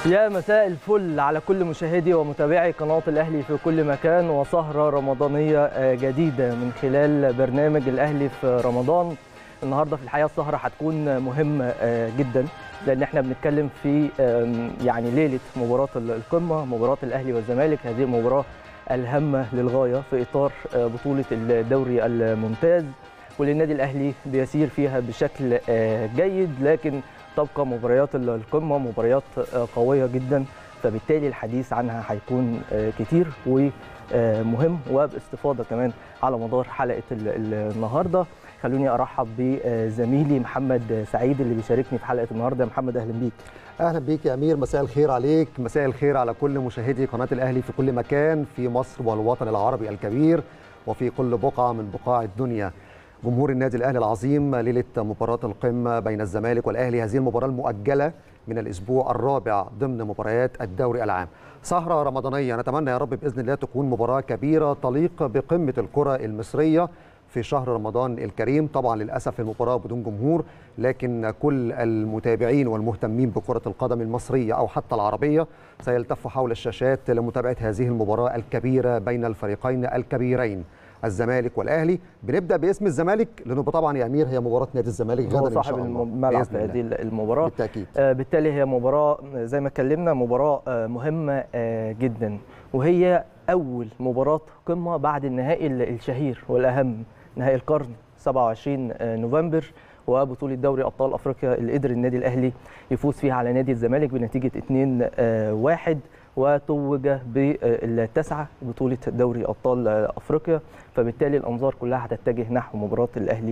يا مساء الفل على كل مشاهدي ومتابعي قناة الأهلي في كل مكان وسهرة رمضانية جديدة من خلال برنامج الأهلي في رمضان النهاردة في الحقيقة السهرة هتكون مهمة جدا لأن احنا بنتكلم في يعني ليلة مباراة القمة مباراة الأهلي والزمالك هذه المباراة الهامة للغاية في إطار بطولة الدوري الممتاز واللي النادي الأهلي بيسير فيها بشكل جيد لكن تبقى مباريات القمه مباريات قويه جدا فبالتالي الحديث عنها هيكون كتير ومهم وباستفاضه كمان على مدار حلقه النهارده خلوني ارحب بزميلي محمد سعيد اللي بيشاركني في حلقه النهارده يا محمد اهلا بيك اهلا بيك يا امير مساء الخير عليك مساء الخير على كل مشاهدي قناه الاهلي في كل مكان في مصر والوطن العربي الكبير وفي كل بقعه من بقاع الدنيا جمهور النادي الاهلي العظيم ليله مباراه القمه بين الزمالك والاهلي هذه المباراه المؤجله من الاسبوع الرابع ضمن مباريات الدوري العام سهره رمضانيه نتمنى يا رب باذن الله تكون مباراه كبيره تليق بقمه الكره المصريه في شهر رمضان الكريم طبعا للاسف المباراه بدون جمهور لكن كل المتابعين والمهتمين بكره القدم المصريه او حتى العربيه سيلتفوا حول الشاشات لمتابعه هذه المباراه الكبيره بين الفريقين الكبيرين الزمالك والاهلي بنبدا باسم الزمالك لانه طبعا يا امير هي مباراه نادي الزمالك غدا صاحب ان شاء الله الملعب في هذه المباراه بالتاكيد آه بالتالي هي مباراه زي ما اتكلمنا مباراه آه مهمه آه جدا وهي اول مباراه قمه بعد النهائي الشهير والاهم نهائي القرن 27 نوفمبر وبطوله دوري ابطال افريقيا اللي قدر النادي الاهلي يفوز فيها على نادي الزمالك بنتيجه 2-1 وتوج بالتسعه بطوله دوري ابطال افريقيا فبالتالي الانظار كلها هتتجه نحو مباراه الاهلي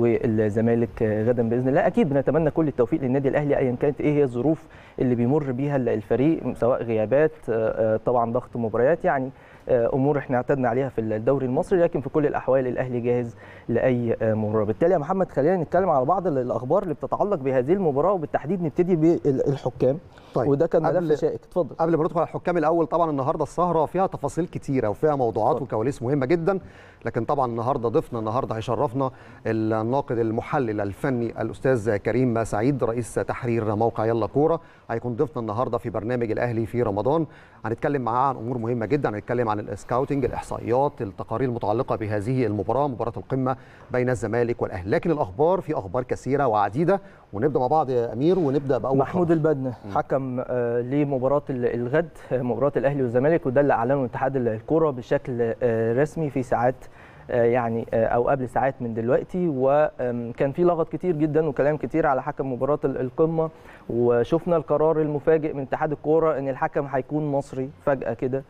والزمالك غدا باذن الله اكيد بنتمنى كل التوفيق للنادي الاهلي ايا كانت ايه هي الظروف اللي بيمر بيها الفريق سواء غيابات طبعا ضغط مباريات يعني امور احنا اعتدنا عليها في الدوري المصري لكن في كل الاحوال الاهلي جاهز لاي مباراه بالتالي يا محمد خلينا نتكلم على بعض الاخبار اللي بتتعلق بهذه المباراه وبالتحديد نبتدي بالحكام طيب. وده كان ملف شائك اتفضل قبل ما ندخل على الحكام الاول طبعا النهارده السهره فيها تفاصيل كتيره وفيها موضوعات طبعا. وكواليس مهمه جدا لكن طبعا النهارده ضيفنا النهارده هيشرفنا الناقد المحلل الفني الاستاذ كريم سعيد رئيس تحرير موقع يلا كوره هيكون ضيفنا النهارده في برنامج الاهلي في رمضان هنتكلم معاه عن امور مهمه جدا هنتكلم عن السكاوتنج الاحصائيات التقارير المتعلقه بهذه المباراه مباراه القمه بين الزمالك والاهلي لكن الاخبار في اخبار كثيره وعديده ونبدا مع بعض يا امير ونبدا باول محمود خبر. البدنه حكم آه لمباراه الغد مباراه الاهلي والزمالك وده اللي اعلنه اتحاد الكوره بشكل آه رسمي في ساعات يعني او قبل ساعات من دلوقتي وكان في لغط كتير جدا وكلام كتير على حكم مباراه القمه وشفنا القرار المفاجئ من اتحاد الكوره ان الحكم هيكون مصري فجاه كده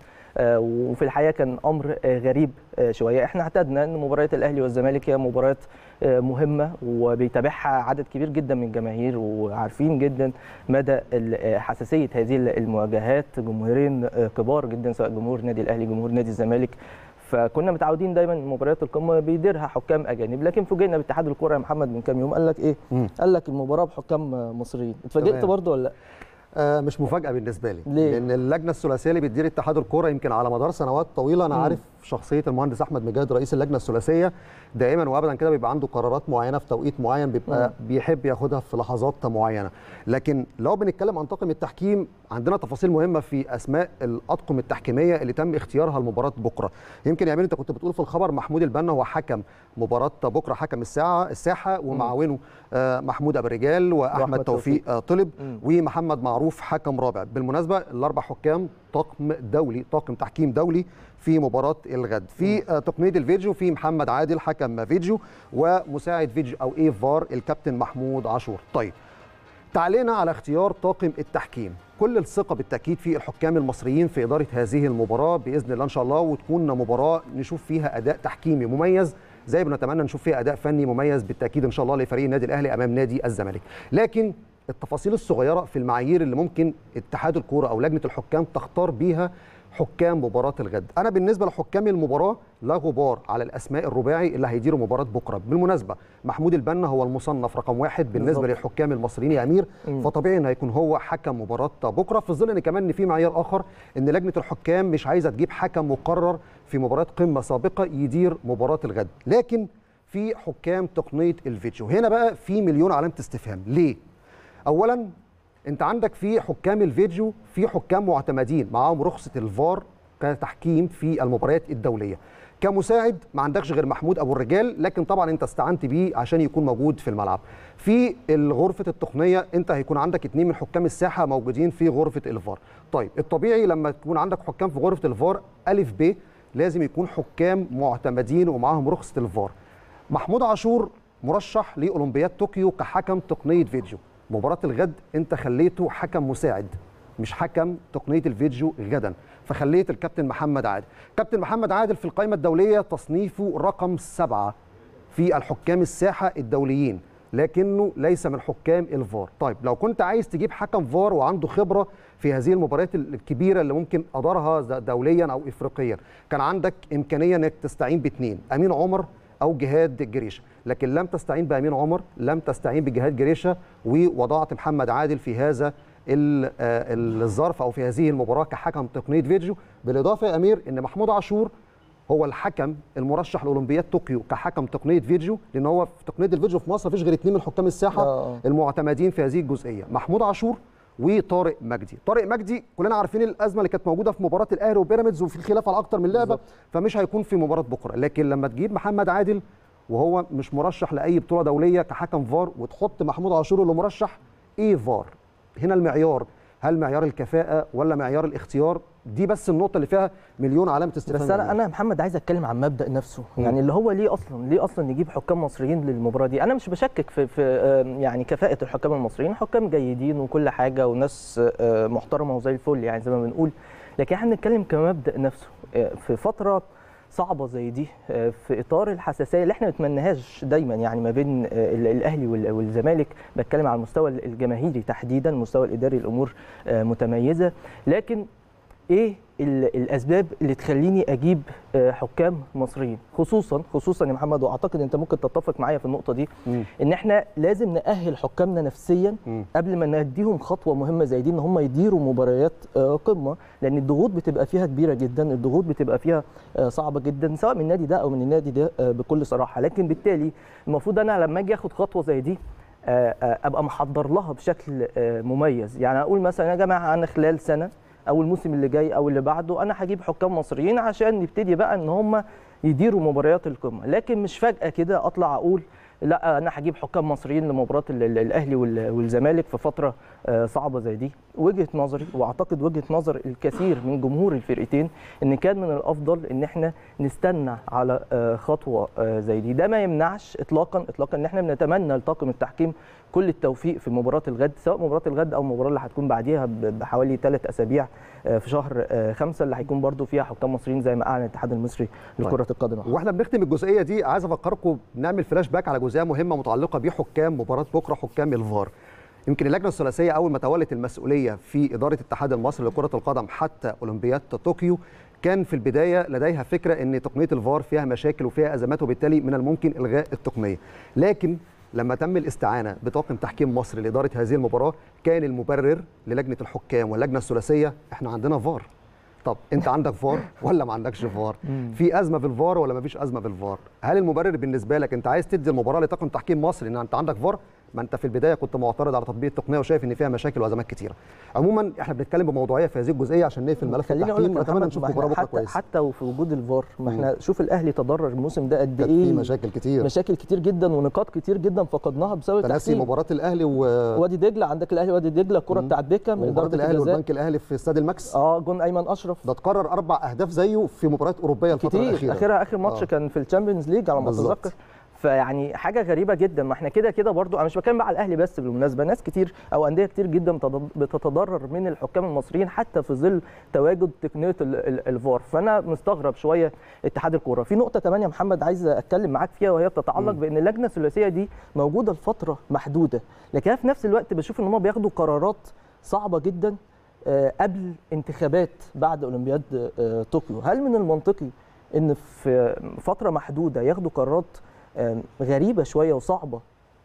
وفي الحقيقه كان امر غريب شويه احنا اعتدنا ان مباريات الاهلي والزمالك هي مباريات مهمه وبيتابعها عدد كبير جدا من الجماهير وعارفين جدا مدى حساسيه هذه المواجهات جمهورين كبار جدا سواء جمهور النادي الاهلي جمهور نادي الزمالك فكنا متعودين دايما مباريات القمه بيديرها حكام اجانب لكن فوجئنا باتحاد الكوره يا محمد من كام يوم قال لك ايه مم. قال لك المباراه بحكام مصريين اتفاجئت برضه ولا لا آه مش مفاجاه بالنسبه لي ليه؟ لان اللجنه الثلاثيه اللي بتدير اتحاد الكوره يمكن على مدار سنوات طويله انا مم. عارف شخصيه المهندس احمد مجاهد رئيس اللجنه الثلاثيه دائما وابدا كده بيبقى عنده قرارات معينه في توقيت معين بيبقى مم. بيحب ياخدها في لحظات معينه لكن لو بنتكلم عن طاقم التحكيم عندنا تفاصيل مهمه في اسماء الاطقم التحكيميه اللي تم اختيارها لمباراه بكره يمكن يا امين انت كنت بتقول في الخبر محمود البنا هو حكم مباراه بكره حكم الساعه الساحه ومعاونه آه محمود ابو الرجال واحمد وأحمد توفيق آه طلب مم. ومحمد معروف حكم رابع بالمناسبه الاربع حكام طاقم دولي طاقم تحكيم دولي في مباراه الغد في آه، تقنيه الفيديو في محمد عادل حكم فيديو ومساعد فيديو او اي فار الكابتن محمود عاشور طيب تعليقنا على اختيار طاقم التحكيم كل الثقه بالتاكيد في الحكام المصريين في اداره هذه المباراه باذن الله ان شاء الله وتكون مباراه نشوف فيها اداء تحكيمي مميز زي ما نتمنى نشوف فيها اداء فني مميز بالتاكيد ان شاء الله لفريق النادي الاهلي امام نادي الزمالك لكن التفاصيل الصغيره في المعايير اللي ممكن اتحاد الكوره او لجنه الحكام تختار بيها حكام مباراه الغد انا بالنسبه لحكام المباراه لا غبار على الاسماء الرباعي اللي هيديروا مباراه بكره بالمناسبه محمود البنا هو المصنف رقم واحد بالنسبه بالظبط. للحكام المصريين يا امير مم. فطبيعي انه هيكون هو حكم مباراه بكره في ظل ان كمان ان في معيار اخر ان لجنه الحكام مش عايزه تجيب حكم مقرر في مباراه قمه سابقه يدير مباراه الغد لكن في حكام تقنيه الفيديو هنا بقى في مليون علامه استفهام ليه اولا انت عندك في حكام الفيديو في حكام معتمدين معاهم رخصه الفار كتحكيم في المباريات الدوليه كمساعد ما عندكش غير محمود ابو الرجال لكن طبعا انت استعنت بيه عشان يكون موجود في الملعب في غرفه التقنيه انت هيكون عندك اتنين من حكام الساحه موجودين في غرفه الفار طيب الطبيعي لما تكون عندك حكام في غرفه الفار الف ب لازم يكون حكام معتمدين ومعاهم رخصه الفار محمود عاشور مرشح لاولمبياد طوكيو كحكم تقنيه فيديو مباراه الغد انت خليته حكم مساعد مش حكم تقنيه الفيديو غدا فخليت الكابتن محمد عادل كابتن محمد عادل في القائمه الدوليه تصنيفه رقم سبعة في الحكام الساحه الدوليين لكنه ليس من حكام الفار طيب لو كنت عايز تجيب حكم فار وعنده خبره في هذه المباريات الكبيره اللي ممكن ادارها دوليا او افريقيا كان عندك امكانيه انك تستعين باثنين امين عمر او جهاد جريشه لكن لم تستعين بامين عمر لم تستعين بجهاد جريشه ووضعت محمد عادل في هذا الظرف او في هذه المباراه كحكم تقنيه فيديو بالاضافه يا امير ان محمود عاشور هو الحكم المرشح لاولمبياد طوكيو كحكم تقنيه فيديو لان هو في تقنيه الفيديو في مصر مفيش غير اثنين من حكام الساحه آه. المعتمدين في هذه الجزئيه محمود عاشور وطارق مجدي طارق مجدي كلنا عارفين الازمه اللي كانت موجوده في مباراه الاهلي وبيراميدز وفي خلاف على اكتر من لعبه بالظبط. فمش هيكون في مباراه بكره لكن لما تجيب محمد عادل وهو مش مرشح لاي بطوله دوليه كحكم فار وتحط محمود عاشور اللي مرشح ايه فار هنا المعيار هل معيار الكفاءه ولا معيار الاختيار دي بس النقطه اللي فيها مليون علامه استفهام بس انا انا محمد عايز اتكلم عن مبدا نفسه مم. يعني اللي هو ليه اصلا ليه اصلا نجيب حكام مصريين للمباراه دي انا مش بشكك في في آه، يعني كفاءه الحكام المصريين حكام جيدين وكل حاجه وناس آه، محترمه وزي الفل يعني زي ما بنقول لكن احنا بنتكلم كمبدا نفسه آه، في فتره صعبه زي دي آه، في اطار الحساسيه اللي احنا ما نتمناهاش دايما يعني ما بين آه، ال- الاهلي وال- والزمالك بتكلم على المستوى الجماهيري تحديدا المستوى الاداري الامور آه، متميزه لكن ايه ال- الاسباب اللي تخليني اجيب آه، حكام مصريين خصوصا خصوصا يا محمد واعتقد انت ممكن تتفق معايا في النقطه دي مم. ان احنا لازم ناهل حكامنا نفسيا مم. قبل ما نديهم خطوه مهمه زي دي ان هم يديروا مباريات آه، قمه لان الضغوط بتبقى فيها كبيره جدا الضغوط بتبقى فيها آه، صعبه جدا سواء من النادي ده او من النادي ده آه، بكل صراحه لكن بالتالي المفروض انا لما اجي اخد خطوه زي دي آه، آه، ابقى محضر لها بشكل آه، مميز يعني اقول مثلا يا جماعه انا خلال سنه او الموسم اللي جاي او اللي بعده انا هجيب حكام مصريين عشان نبتدي بقى ان هم يديروا مباريات القمه لكن مش فجاه كده اطلع اقول لا انا هجيب حكام مصريين لمباراه ال- ال- الاهلي وال- والزمالك في فتره آه، صعبه زي دي وجهه نظري واعتقد وجهه نظر الكثير من جمهور الفرقتين ان كان من الافضل ان احنا نستنى على آه، خطوه آه، زي دي ده ما يمنعش اطلاقا اطلاقا ان احنا بنتمنى لطاقم التحكيم كل التوفيق في مباراه الغد سواء مباراه الغد او المباراه اللي هتكون بعديها ب- بحوالي ثلاث اسابيع آه، في شهر آه، خمسة اللي هيكون برضو فيها حكام مصريين زي ما اعلن الاتحاد المصري لكره القدم واحنا بنختم الجزئيه دي عايز افكركم نعمل فلاش باك على جزئيه مهمه متعلقه بحكام مباراه بكره حكام الفار يمكن اللجنه الثلاثيه اول ما تولت المسؤوليه في اداره الاتحاد المصري لكره القدم حتى اولمبياد طوكيو كان في البدايه لديها فكره ان تقنيه الفار فيها مشاكل وفيها ازمات وبالتالي من الممكن الغاء التقنيه لكن لما تم الاستعانه بطاقم تحكيم مصر لاداره هذه المباراه كان المبرر للجنه الحكام واللجنه الثلاثيه احنا عندنا فار طب انت عندك فار ولا ما عندكش فار في ازمه في الفار ولا ما فيش ازمه في الفار هل المبرر بالنسبه لك انت عايز تدي المباراه لطاقم تحكيم مصر ان انت عندك فار ما انت في البدايه كنت معترض على تطبيق التقنيه وشايف ان فيها مشاكل وازمات كتيره عموما احنا بنتكلم بموضوعيه في هذه الجزئيه عشان نقفل ملف خليني اقول التحكيم لك يا ونتمنى محمد، نشوف ما مباراه احنا بكره حتى كويسه حتى وفي وجود الفار ما احنا شوف الاهلي تضرر الموسم ده قد كانت ايه في مشاكل كتير مشاكل كتير جدا ونقاط كتير جدا فقدناها بسبب تناسي التحكيم مباراه الاهلي و... وادي دجله عندك الاهلي وادي دجله الكره بتاعت بيكام ومباراه ضربه الاهلي الجزاء والبنك الاهلي في استاد الماكس اه جون ايمن اشرف ده اتكرر اربع اهداف زيه في مباريات اوروبيه الفتره كتير الاخيره اخرها اخر ماتش آه. كان في الشامبيونز ليج على ما بالظبط. اتذكر فيعني حاجه غريبه جدا ما احنا كده كده برضو انا مش بتكلم بقى على الاهلي بس بالمناسبه ناس كتير او انديه كتير جدا بتض- بتتضرر من الحكام المصريين حتى في ظل تواجد تقنيه ال- ال- الفار فانا مستغرب شويه اتحاد الكوره في نقطه كمان يا محمد عايز اتكلم معاك فيها وهي بتتعلق بان اللجنه الثلاثيه دي موجوده لفتره محدوده لكن في نفس الوقت بشوف ان هم بياخدوا قرارات صعبه جدا آه، قبل انتخابات بعد اولمبياد آه، طوكيو هل من المنطقي ان في فتره محدوده ياخدوا قرارات آم، غريبه شويه وصعبه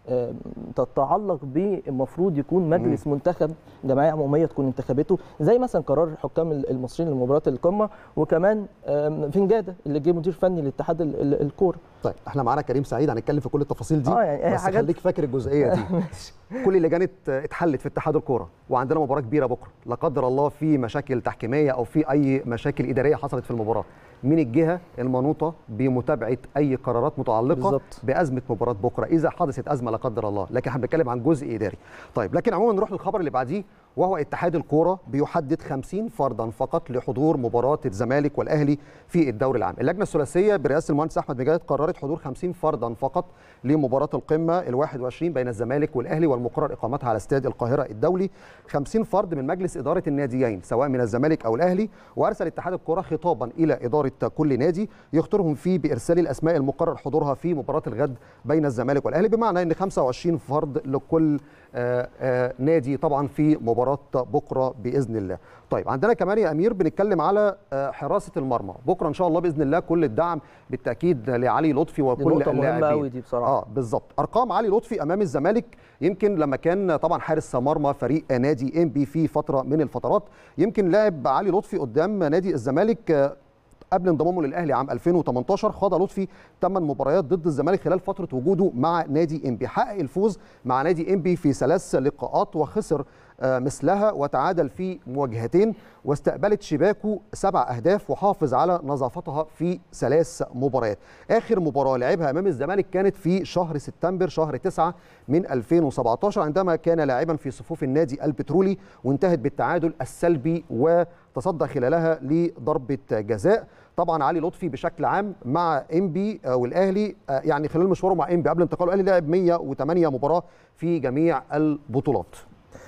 آه، تتعلق بالمفروض يكون مجلس منتخب جمعيه عموميه تكون انتخابته زي مثلا قرار الحكام المصريين لمباراه القمه وكمان آم، فنجاده اللي جه مدير فني لاتحاد ال- ال- الكوره طيب احنا معانا كريم سعيد هنتكلم في كل التفاصيل دي آه، يعني هي بس حاجات- خليك فاكر الجزئيه دي كل اللجان ات- اتحلت في اتحاد الكوره وعندنا مباراه كبيره بكره لا قدر الله في مشاكل تحكيميه او في اي مشاكل اداريه حصلت في المباراه مين الجهه المنوطه بمتابعه اي قرارات متعلقه بالظبط. بازمه مباراه بكره اذا حدثت ازمه لا قدر الله لكن احنا بنتكلم عن جزء اداري طيب لكن عموما نروح للخبر اللي بعديه وهو اتحاد الكوره بيحدد 50 فردا فقط لحضور مباراه الزمالك والاهلي في الدوري العام اللجنه الثلاثيه برئاسه المهندس احمد مجاهد قررت حضور 50 فردا فقط لمباراه القمه ال21 بين الزمالك والاهلي والمقرر اقامتها على استاد القاهره الدولي 50 فرد من مجلس اداره الناديين سواء من الزمالك او الاهلي وارسل اتحاد الكوره خطابا الى اداره كل نادي يخطرهم فيه بارسال الاسماء المقرر حضورها في مباراه الغد بين الزمالك والاهلي بمعنى ان 25 فرد لكل آه، آه، نادي طبعا في مباراه بكره باذن الله. طيب عندنا كمان يا امير بنتكلم على آه، حراسه المرمى، بكره ان شاء الله باذن الله كل الدعم بالتاكيد لعلي لطفي دي وكل نقطه مهمه اللاعبين. قوي دي بصراحه اه بالظبط ارقام علي لطفي امام الزمالك يمكن لما كان طبعا حارس مرمى فريق نادي ام بي في فتره من الفترات يمكن لعب علي لطفي قدام نادي الزمالك آه، قبل انضمامه للاهلي عام 2018 خاض لطفي 8 مباريات ضد الزمالك خلال فتره وجوده مع نادي ام بي حقق الفوز مع نادي ام بي في ثلاث لقاءات وخسر آه، مثلها وتعادل في مواجهتين واستقبلت شباكه سبع اهداف وحافظ على نظافتها في ثلاث مباريات اخر مباراه لعبها امام الزمالك كانت في شهر سبتمبر شهر 9 من 2017 عندما كان لاعبا في صفوف النادي البترولي وانتهت بالتعادل السلبي وتصدى خلالها لضربه جزاء طبعا علي لطفي بشكل عام مع انبي والاهلي آه، يعني خلال مشواره مع انبي قبل انتقاله الاهلي لعب 108 مباراه في جميع البطولات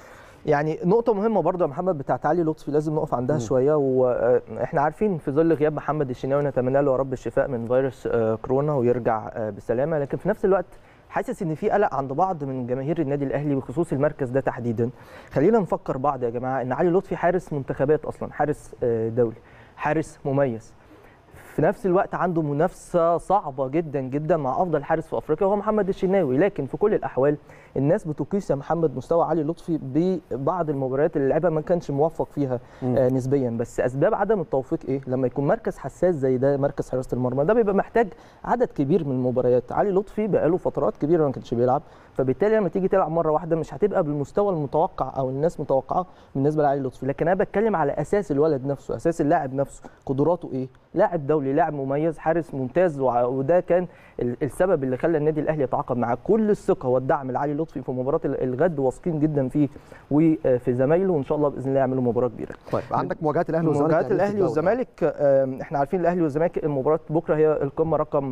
يعني نقطة مهمة برضه يا محمد بتاعت علي لطفي لازم نقف عندها شوية واحنا عارفين في ظل غياب محمد الشناوي نتمنى له يا رب الشفاء من فيروس آه، كورونا ويرجع آه، بسلامة لكن في نفس الوقت حاسس ان في قلق عند بعض من جماهير النادي الاهلي بخصوص المركز ده تحديدا خلينا نفكر بعض يا جماعه ان علي لطفي حارس منتخبات اصلا حارس آه، دولي حارس مميز في نفس الوقت عنده منافسه صعبه جدا جدا مع افضل حارس في افريقيا وهو محمد الشناوي لكن في كل الاحوال الناس بتقيس يا محمد مستوى علي لطفي ببعض المباريات اللي لعبها ما كانش موفق فيها آه نسبيا بس اسباب عدم التوفيق ايه لما يكون مركز حساس زي ده مركز حراسه المرمى ده بيبقى محتاج عدد كبير من المباريات علي لطفي بقاله فترات كبيره ما كانش بيلعب فبالتالي لما تيجي تلعب مره واحده مش هتبقى بالمستوى المتوقع او الناس متوقعه بالنسبه لعلي لطفي لكن انا بتكلم على اساس الولد نفسه اساس اللاعب نفسه قدراته ايه لاعب دولي لاعب مميز حارس ممتاز وع- وده كان ال- السبب اللي خلى النادي الاهلي يتعاقد معاه كل الثقه والدعم لعلي لطفي في مباراه ال- الغد واثقين جدا فيه وفي زمايله وان شاء الله باذن الله يعملوا مباراه كبيره طيب عندك مواجهات الاهلي والزمالك مواجهات يعني في الاهلي الدوري. والزمالك آم، احنا عارفين الاهلي والزمالك المباراه بكره هي القمه رقم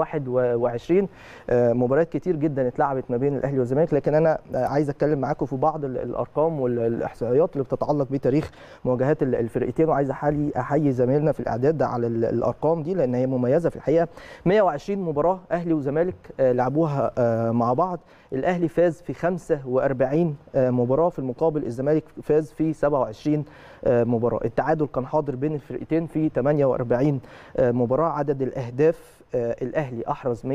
121 آه، مباريات كتير جدا اتلعبت ما بين الاهلي والزمالك لكن انا آه، عايز اتكلم معاكم في بعض ال- الارقام والاحصائيات اللي بتتعلق بتاريخ مواجهات ال- الفرقتين وعايز احيي احيي زمايلنا في الاعداد على ال- الارقام دي لان هي مميزه في الحقيقه 120 مباراه اهلي وزمالك آه، لعبوها آه، مع بعض الاهلي فاز في 45 آه، مباراه في المقابل الزمالك فاز في 27 آه، مباراه التعادل كان حاضر بين الفرقتين في 48 آه، مباراه عدد الاهداف آه، الاهلي احرز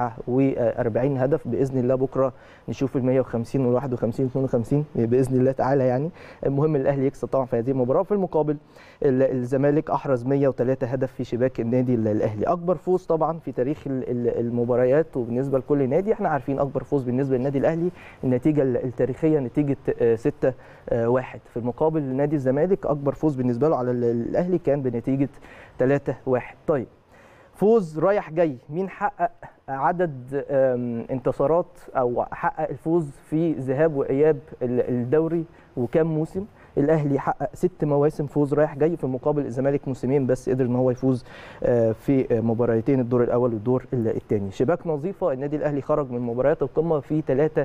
149 هدف باذن الله بكره نشوف ال 150 وال 51 52 باذن الله تعالى يعني المهم الاهلي يكسب طبعا في هذه المباراه في المقابل ال- الزمالك احرز 103 هدف في شباك النادي ال- الاهلي اكبر فوز طبعا في تاريخ ال- ال- المباريات وبالنسبه لكل نادي احنا عارفين اكبر فوز بالنسبه للنادي الاهلي النتيجه ال- التاريخيه نتيجه 6 1 في المقابل نادي الزمالك اكبر فوز بالنسبه له على ال- الاهلي كان بنتيجه 3 1 طيب فوز رايح جاي مين حقق عدد آم، انتصارات او حقق الفوز في ذهاب واياب ال- الدوري وكام موسم الاهلي حقق ست مواسم فوز رايح جاي في مقابل الزمالك موسمين بس قدر ان هو يفوز آه، في آه، مباراتين الدور الاول والدور الثاني شباك نظيفه النادي الاهلي خرج من مباريات القمه في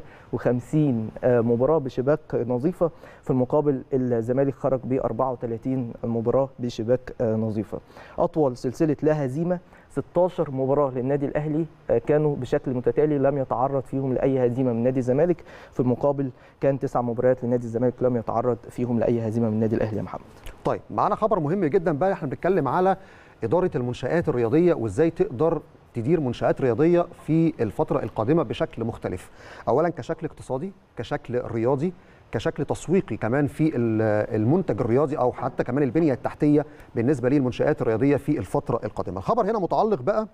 53 آه، مباراه بشباك نظيفه في المقابل الزمالك خرج ب 34 مباراه بشباك آه، نظيفه اطول سلسله لا هزيمه 16 مباراه للنادي الاهلي آه، كانوا بشكل متتالي لم يتعرض فيهم لاي هزيمه من نادي الزمالك في المقابل كان تسع مباريات لنادي الزمالك لم يتعرض فيهم لاي هزيمه من النادي الاهلي يا محمد طيب معانا خبر مهم جدا بقى احنا بنتكلم على اداره المنشات الرياضيه وازاي تقدر تدير منشآت رياضية في الفترة القادمة بشكل مختلف أولا كشكل اقتصادي كشكل رياضي كشكل تسويقي كمان في المنتج الرياضي او حتى كمان البنيه التحتيه بالنسبه للمنشات الرياضيه في الفتره القادمه. الخبر هنا متعلق بقى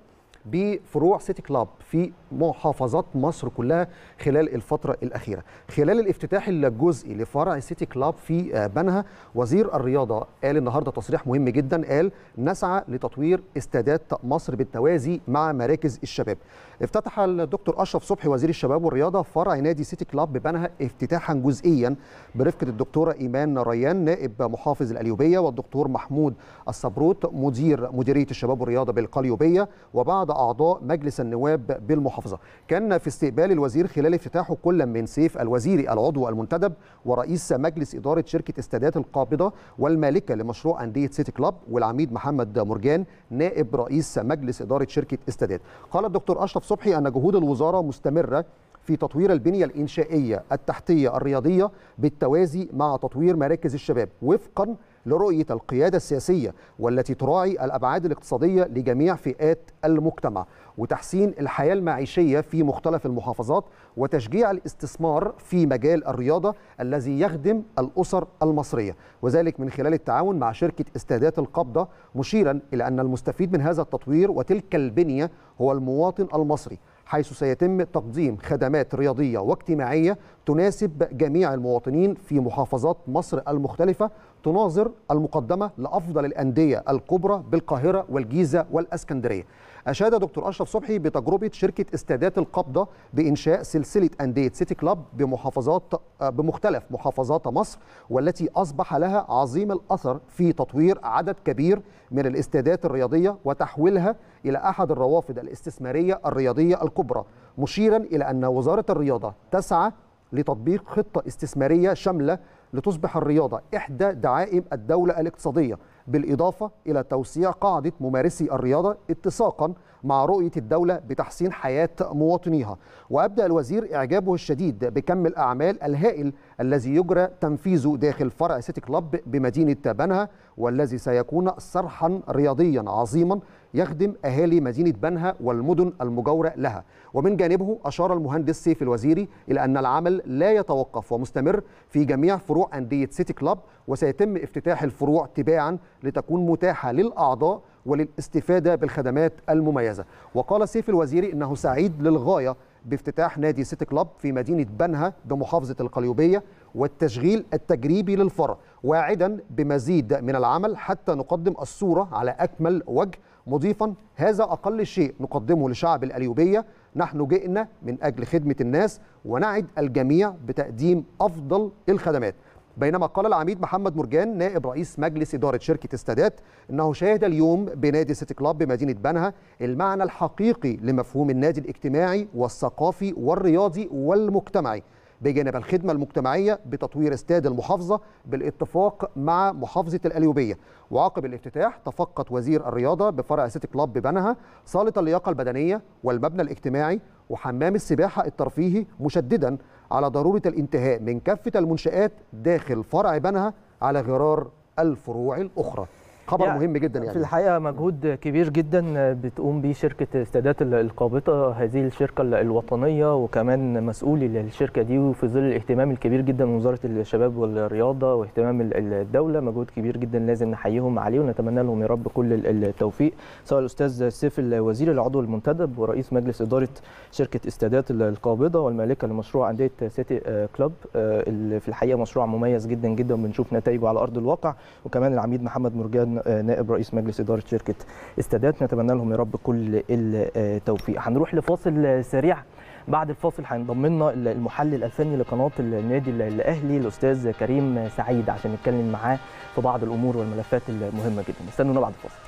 بفروع سيتي كلاب في محافظات مصر كلها خلال الفترة الأخيرة خلال الافتتاح الجزئي لفرع سيتي كلاب في بنها وزير الرياضة قال النهاردة تصريح مهم جدا قال نسعى لتطوير استادات مصر بالتوازي مع مراكز الشباب افتتح الدكتور أشرف صبحي وزير الشباب والرياضة فرع نادي سيتي كلاب ببنها افتتاحا جزئيا برفقة الدكتورة إيمان ريان نائب محافظ الأليوبية والدكتور محمود الصبروت مدير مديرية الشباب والرياضة بالقليوبية وبعض أعضاء مجلس النواب بالمحافظة كان في استقبال الوزير خلال افتتاحه كل من سيف الوزيري العضو المنتدب ورئيس مجلس إدارة شركة استادات القابضة والمالكة لمشروع أندية سيتي كلاب والعميد محمد مرجان نائب رئيس مجلس إدارة شركة استادات قال الدكتور أشرف صبحي أن جهود الوزارة مستمرة في تطوير البنية الإنشائية التحتية الرياضية بالتوازي مع تطوير مراكز الشباب وفقا لرؤية القيادة السياسية والتي تراعي الأبعاد الاقتصادية لجميع فئات المجتمع وتحسين الحياة المعيشية في مختلف المحافظات وتشجيع الاستثمار في مجال الرياضة الذي يخدم الأسر المصرية وذلك من خلال التعاون مع شركة استادات القبضة مشيرا إلى أن المستفيد من هذا التطوير وتلك البنية هو المواطن المصري حيث سيتم تقديم خدمات رياضية واجتماعية تناسب جميع المواطنين في محافظات مصر المختلفة تناظر المقدمة لأفضل الأندية الكبرى بالقاهرة والجيزة والأسكندرية أشاد دكتور أشرف صبحي بتجربة شركة استادات القبضة بإنشاء سلسلة أندية سيتي كلاب بمحافظات بمختلف محافظات مصر والتي أصبح لها عظيم الأثر في تطوير عدد كبير من الاستادات الرياضية وتحويلها إلى أحد الروافد الاستثمارية الرياضية الكبرى مشيرا إلى أن وزارة الرياضة تسعى لتطبيق خطة استثمارية شاملة لتصبح الرياضة إحدى دعائم الدولة الاقتصادية بالإضافة إلى توسيع قاعدة ممارسي الرياضة اتساقا مع رؤية الدولة بتحسين حياة مواطنيها وأبدأ الوزير إعجابه الشديد بكم الأعمال الهائل الذي يجرى تنفيذه داخل فرع سيتي كلاب بمدينة بنها والذي سيكون صرحا رياضيا عظيما يخدم أهالي مدينة بنها والمدن المجاورة لها ومن جانبه أشار المهندس سيف الوزيري إلى أن العمل لا يتوقف ومستمر في جميع فروع أندية سيتي كلاب وسيتم افتتاح الفروع تباعا لتكون متاحة للأعضاء وللاستفادة بالخدمات المميزة وقال سيف الوزيري أنه سعيد للغاية بافتتاح نادي سيتي كلاب في مدينة بنها بمحافظة القليوبية والتشغيل التجريبي للفرع واعدا بمزيد من العمل حتى نقدم الصورة على أكمل وجه مضيفا هذا أقل شيء نقدمه لشعب الأليوبية نحن جئنا من أجل خدمة الناس ونعد الجميع بتقديم أفضل الخدمات بينما قال العميد محمد مرجان نائب رئيس مجلس إدارة شركة استادات أنه شاهد اليوم بنادي سيتي كلاب بمدينة بنها المعنى الحقيقي لمفهوم النادي الاجتماعي والثقافي والرياضي والمجتمعي بجانب الخدمة المجتمعية بتطوير استاد المحافظة بالاتفاق مع محافظة الأليوبية وعقب الافتتاح تفقد وزير الرياضة بفرع سيتي كلاب ببنها صالة اللياقة البدنية والمبنى الاجتماعي وحمام السباحة الترفيهي مشددا على ضرورة الانتهاء من كافة المنشآت داخل فرع بنها على غرار الفروع الأخرى خبر يعني مهم جدا يعني في الحقيقه مجهود كبير جدا بتقوم به شركه استادات القابضه هذه الشركه الوطنيه وكمان مسؤولي الشركه دي وفي ظل الاهتمام الكبير جدا من وزاره الشباب والرياضه واهتمام الدوله مجهود كبير جدا لازم نحييهم عليه ونتمنى لهم يا رب كل التوفيق سواء الاستاذ سيف الوزير العضو المنتدب ورئيس مجلس اداره شركه استادات القابضه والمالكه لمشروع انديه سيتي كلوب اللي في الحقيقه مشروع مميز جدا جدا وبنشوف نتائجه على ارض الواقع وكمان العميد محمد مرجان نائب رئيس مجلس اداره شركه استادات نتمنى لهم يا رب كل التوفيق هنروح لفاصل سريع بعد الفاصل هينضم لنا المحلل الفني لقناه النادي الاهلي الاستاذ كريم سعيد عشان نتكلم معاه في بعض الامور والملفات المهمه جدا استنونا بعد الفاصل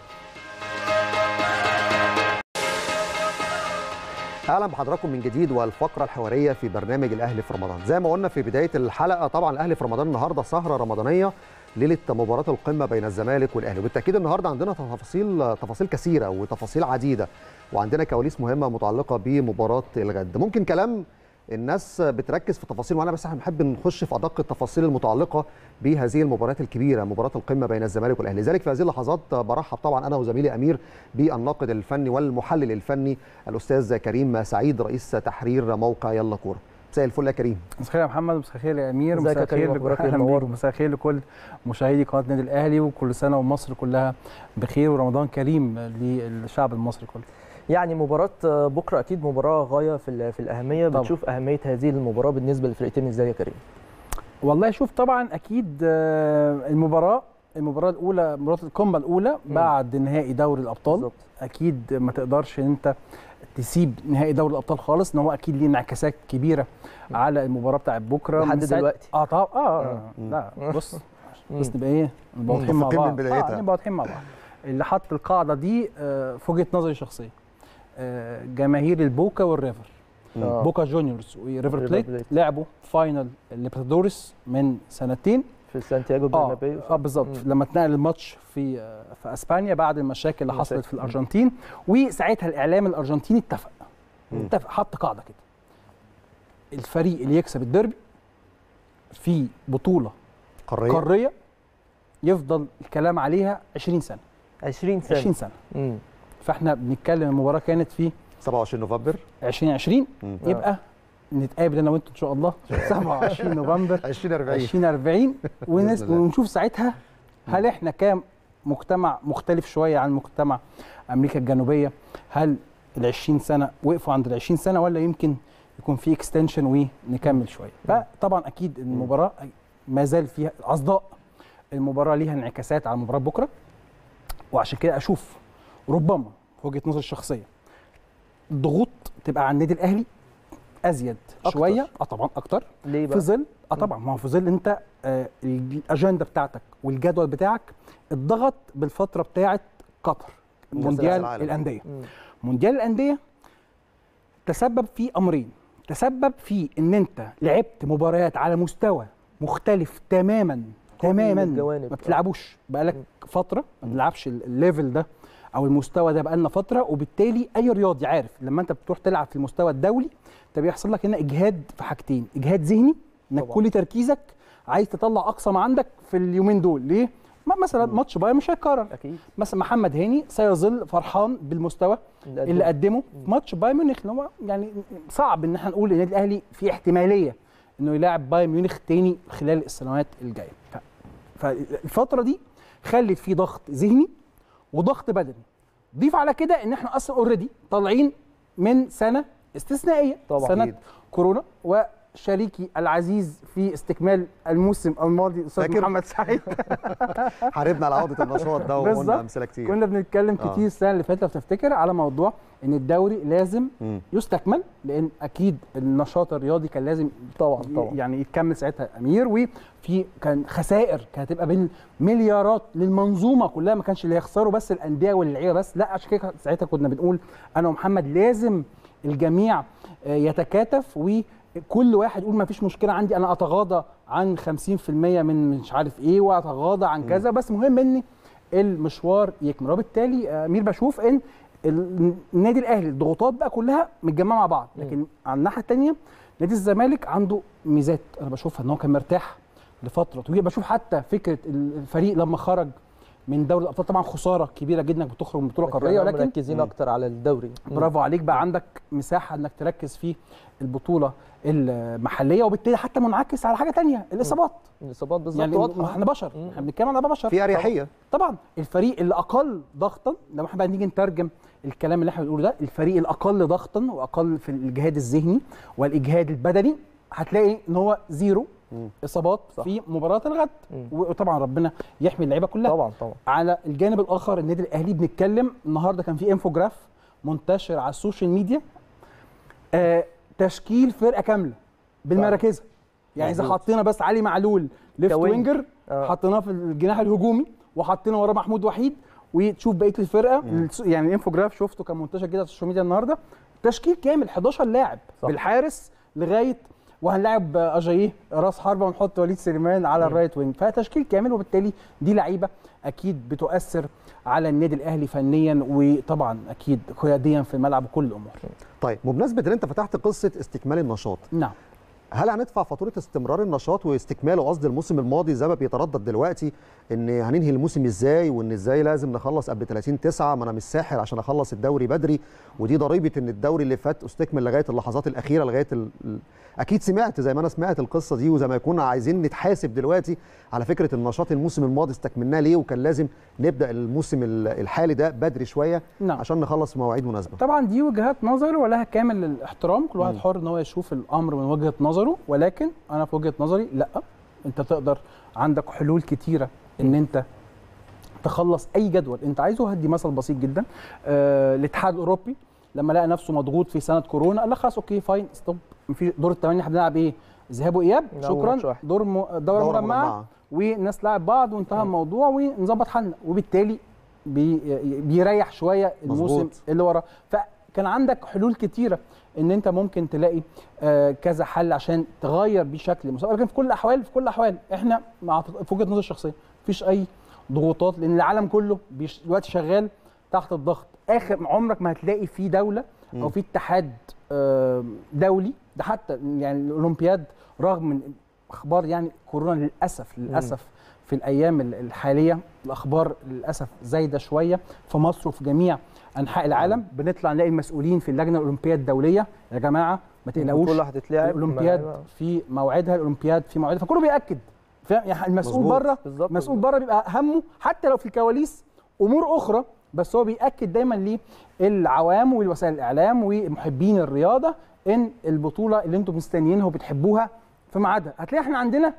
اهلا بحضراتكم من جديد والفقره الحواريه في برنامج الاهلي في رمضان زي ما قلنا في بدايه الحلقه طبعا الاهلي في رمضان النهارده سهره رمضانيه ليله مباراه القمه بين الزمالك والاهلي وبالتاكيد النهارده عندنا تفاصيل تفاصيل كثيره وتفاصيل عديده وعندنا كواليس مهمه متعلقه بمباراه الغد ممكن كلام الناس بتركز في تفاصيل وانا بس احنا بنحب نخش في ادق التفاصيل المتعلقه بهذه المباريات الكبيره مباراه القمه بين الزمالك والاهلي لذلك في هذه اللحظات برحب طبعا انا وزميلي امير بالناقد الفني والمحلل الفني الاستاذ كريم سعيد رئيس تحرير موقع يلا كوره مساء الفل يا كريم مساء الخير يا محمد مساء الخير يا امير ازيك يا مساء كريم؟ الخير أخبارك إيه؟ أهلاً بيك. منورنا. مساء الخير لكل مشاهدي قناه النادي الاهلي وكل سنه ومصر كلها بخير ورمضان كريم للشعب المصري كله يعني مباراة بكرة أكيد مباراة غاية في ال- في الأهمية طبعا. بتشوف أهمية هذه المباراة بالنسبة للفرقتين إزاي يا كريم؟ والله شوف طبعا اكيد آه، المباراه المباراه الاولى مباراه القمه الاولى مم. بعد نهائي دوري الابطال بالظبط. اكيد ما تقدرش ان انت تسيب نهائي دوري الابطال خالص ان هو اكيد ليه انعكاسات كبيره على المباراه بتاعت بكره لحد من ساعة- دلوقتي. اه طبعا اه, آه. مم. لا بص مم. بس نبقى ايه نبقى واضحين مع متفقين من بعض بدايتها. آه نبقى واضحين مع بعض اللي حط القاعده دي آه، في وجهه نظري الشخصيه آه، جماهير البوكا والريفر آه. بوكا جونيورز وريفر ريفر بليت بليت. لعبوا فاينل ليبرتادوريس من سنتين في سانتياغو اه برنابيو اه بالظبط مم. لما اتنقل الماتش في آه، في اسبانيا بعد المشاكل اللي مشاكل. حصلت في الارجنتين وساعتها الاعلام الارجنتيني اتفق مم. اتفق حط قاعده كده الفريق اللي يكسب الديربي في بطوله قاريه قاريه يفضل الكلام عليها 20 سنه 20 سنة 20 سنه مم. فاحنا بنتكلم المباراه كانت في 27 نوفمبر 2020 مم. يبقى نتقابل انا وانتوا ان شاء الله 27 نوفمبر 2040 2040 ونس- بإذن الله. ونشوف ساعتها هل احنا كام مجتمع مختلف شويه عن مجتمع امريكا الجنوبيه هل ال 20 سنه وقفوا عند ال 20 سنه ولا يمكن يكون في اكستنشن ونكمل شويه فطبعا اكيد المباراه ما زال فيها اصداء المباراه ليها انعكاسات على مباراه بكره وعشان كده اشوف ربما في وجهه نظري الشخصيه الضغوط تبقى على النادي الاهلي ازيد أكتر. شويه اه طبعا اكتر ليه في بقى؟ ظل اه طبعا ما هو في ظل انت آه الاجنده بتاعتك والجدول بتاعك اتضغط بالفتره بتاعه قطر كأس مونديال العالم. الانديه مم. مونديال الانديه تسبب في امرين تسبب في ان انت لعبت مباريات على مستوى مختلف تماما تماما الجوانب. ما بتلعبوش بقالك فتره ما بتلعبش ال- الليفل ده او المستوى ده بقالنا فتره وبالتالي اي رياضي عارف لما انت بتروح تلعب في المستوى الدولي انت بيحصل لك هنا اجهاد في حاجتين اجهاد ذهني انك طبعاً. كل تركيزك عايز تطلع اقصى ما عندك في اليومين دول ليه ما- مثلا ماتش بايرن مش هيتكرر أكيد مثلا محمد هاني سيظل فرحان بالمستوى اللي اللي قدمه في ماتش بايرن ميونخ اللي هو يعني صعب ان احنا نقول النادي الاهلي في احتماليه انه يلاعب بايرن ميونخ تاني خلال السنوات الجايه ف- فالفتره دي خلت في ضغط ذهني وضغط بدني ضيف على كده ان احنا اصلا اوريدي طالعين من سنه استثنائيه طبعاً. سنه أكيد. كورونا وشريكي العزيز في استكمال الموسم الماضي الاستاذ فاكر؟ محمد سعيد حاربنا على عوده النشاط ده وقلنا بالظبط. امثله كتير كنا بنتكلم آه. كتير السنه اللي فاتت لو تفتكر على موضوع ان الدوري لازم مم. يستكمل لان اكيد النشاط الرياضي كان لازم طبعا طبعا يعني يتكمل ساعتها امير وفي كان خسائر كانت هتبقى بالمليارات للمنظومه كلها ما كانش اللي هيخسروا بس الانديه واللعيبه بس لا عشان كده ساعتها كنا بنقول انا ومحمد لازم الجميع آه، يتكاتف وكل واحد يقول ما فيش مشكله عندي انا اتغاضى عن 50% من مش عارف ايه واتغاضى عن كذا بس مهم ان المشوار يكمل وبالتالي آه، امير بشوف ان ال- النادي الاهلي الضغوطات بقى كلها متجمعه مع بعض لكن على الناحيه الثانيه نادي الزمالك عنده ميزات انا بشوفها ان هو كان مرتاح لفتره طويله بشوف حتى فكره الفريق لما خرج من دوري الابطال طبعا خساره كبيره جدا انك بتخرج من بطوله قاريه ولكن ولكن مركزين اكتر على الدوري برافو عليك بقى عندك مساحه انك تركز في البطوله المحليه وبالتالي حتى منعكس على حاجه تانية الاصابات الاصابات بالظبط يعني واضحه احنا بشر احنا بنتكلم على بشر في اريحيه طبعا الفريق اللي اقل ضغطا لما احنا بقى نيجي نترجم الكلام اللي احنا بنقوله ده الفريق الاقل ضغطا واقل في الجهاد الذهني والاجهاد البدني هتلاقي ان هو زيرو اصابات صح. في مباراه الغد مم. وطبعا ربنا يحمي اللعيبه كلها طبعا طبعا على الجانب الاخر النادي الاهلي بنتكلم النهارده كان في انفوجراف منتشر على السوشيال ميديا آه تشكيل فرقه كامله بالمراكز يعني اذا مظبوط. حطينا بس علي معلول ليفت كوينج. وينجر آه. حطيناه في الجناح الهجومي وحطينا وراه محمود وحيد وتشوف بقيه الفرقه الس- يعني الانفوجراف شفته كان منتشر كده على السوشيال ميديا النهارده تشكيل كامل 11 لاعب صح. بالحارس لغايه وهنلاعب اجاييه راس حربه ونحط وليد سليمان على الرايت وينج فتشكيل كامل وبالتالي دي لعيبه اكيد بتؤثر على النادي الاهلي فنيا وطبعا اكيد قياديا في الملعب وكل الامور طيب بمناسبه ان انت فتحت قصه استكمال النشاط نعم هل هندفع فاتوره استمرار النشاط واستكماله قصد الموسم الماضي زي ما بيتردد دلوقتي ان هننهي الموسم ازاي وان ازاي لازم نخلص قبل 30 9 ما انا مش ساحر عشان اخلص الدوري بدري ودي ضريبه ان الدوري اللي فات استكمل لغايه اللحظات الاخيره لغايه ال... ال- اكيد سمعت زي ما انا سمعت القصه دي وزي ما كنا عايزين نتحاسب دلوقتي على فكره النشاط الموسم الماضي استكملناه ليه وكان لازم نبدا الموسم ال- الحالي ده بدري شويه نعم. عشان نخلص في مواعيد مناسبه طبعا دي وجهات نظر ولها كامل الاحترام كل واحد حر ان هو يشوف الامر من وجهه نظره ولكن انا في وجهه نظري لا انت تقدر عندك حلول كتيره ان انت تخلص اي جدول انت عايزه هدي مثل بسيط جدا آه الاتحاد الاوروبي لما لقى نفسه مضغوط في سنه كورونا قال لك خلاص اوكي فاين ستوب في دور الثمانيه احنا بنلعب ايه ذهاب واياب لا، هو ماتش شكرا واحد. دور م... دوره, دورة دورة مجمعة. مجمعه والناس لعب بعض وانتهى الموضوع ونظبط حالنا وبالتالي بي بيريح شويه الموسم مظبوط. اللي وراه فكان عندك حلول كتيره ان انت ممكن تلاقي آه، كذا حل عشان تغير بيه شكل المسابقه لكن في كل الاحوال في كل الاحوال احنا مع في وجهه نظري الشخصيه مفيش اي ضغوطات لان العالم كله بيش- دلوقتي شغال تحت الضغط اخر عمرك ما هتلاقي في دوله او في اتحاد آه، دولي ده حتى يعني الاولمبياد رغم من اخبار يعني كورونا للاسف للاسف في الايام ال- الحاليه الاخبار للاسف زايده شويه في مصر وفي جميع انحاء العالم بنطلع نلاقي المسؤولين في اللجنه الاولمبيه الدوليه يا جماعه ما تقلقوش البطولة هتتلعب الاولمبياد في موعدها الاولمبياد في موعدها فكله بياكد فاهم يعني المسؤول مظبوط. بره بالظبط. مسؤول بره بيبقى همه حتى لو في الكواليس امور اخرى بس هو بياكد دايما للعوام والوسائل الاعلام ومحبين الرياضه ان البطوله اللي انتم مستنيينها وبتحبوها في ميعادها هتلاقي احنا عندنا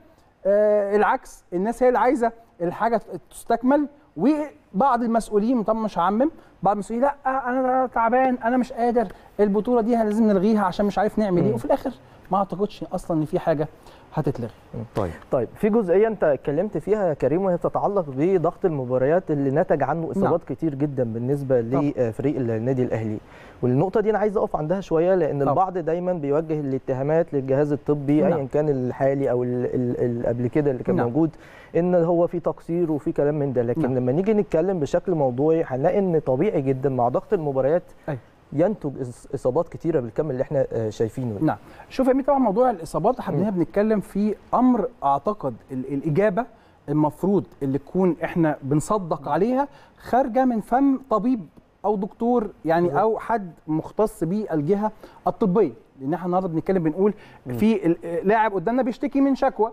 آه العكس الناس هي اللي عايزه الحاجه تستكمل وبعض المسؤولين طبعا مش هعمم بعض المسؤولين لا انا تعبان انا مش قادر البطوله دي لازم نلغيها عشان مش عارف نعمل ايه وفي الاخر ما اعتقدش اصلا ان في حاجه هتتلغي طيب طيب في جزئيه انت اتكلمت فيها يا كريم وهي تتعلق بضغط المباريات اللي نتج عنه اصابات نعم. كتير جدا بالنسبه طبعا. لفريق النادي الاهلي والنقطه دي انا عايز اقف عندها شويه لان طبعا. البعض دايما بيوجه الاتهامات للجهاز الطبي نعم. ايا كان الحالي او ال- ال- ال- قبل كده اللي كان نعم. موجود ان هو في تقصير وفي كلام من ده لكن نعم. لما نيجي نتكلم بشكل موضوعي هنلاقي ان طبيعي جدا مع ضغط المباريات أيوة. ينتج إص- اصابات كتيره بالكم اللي احنا آه، شايفينه ده. نعم شوف يا مين طبعا موضوع الاصابات احنا هنا بنتكلم في امر اعتقد ال- الاجابه المفروض اللي تكون احنا بنصدق عليها خارجه من فم طبيب او دكتور يعني او حد مختص بالجهه الطبيه لان احنا النهارده بنتكلم بنقول في ال- لاعب قدامنا بيشتكي من شكوى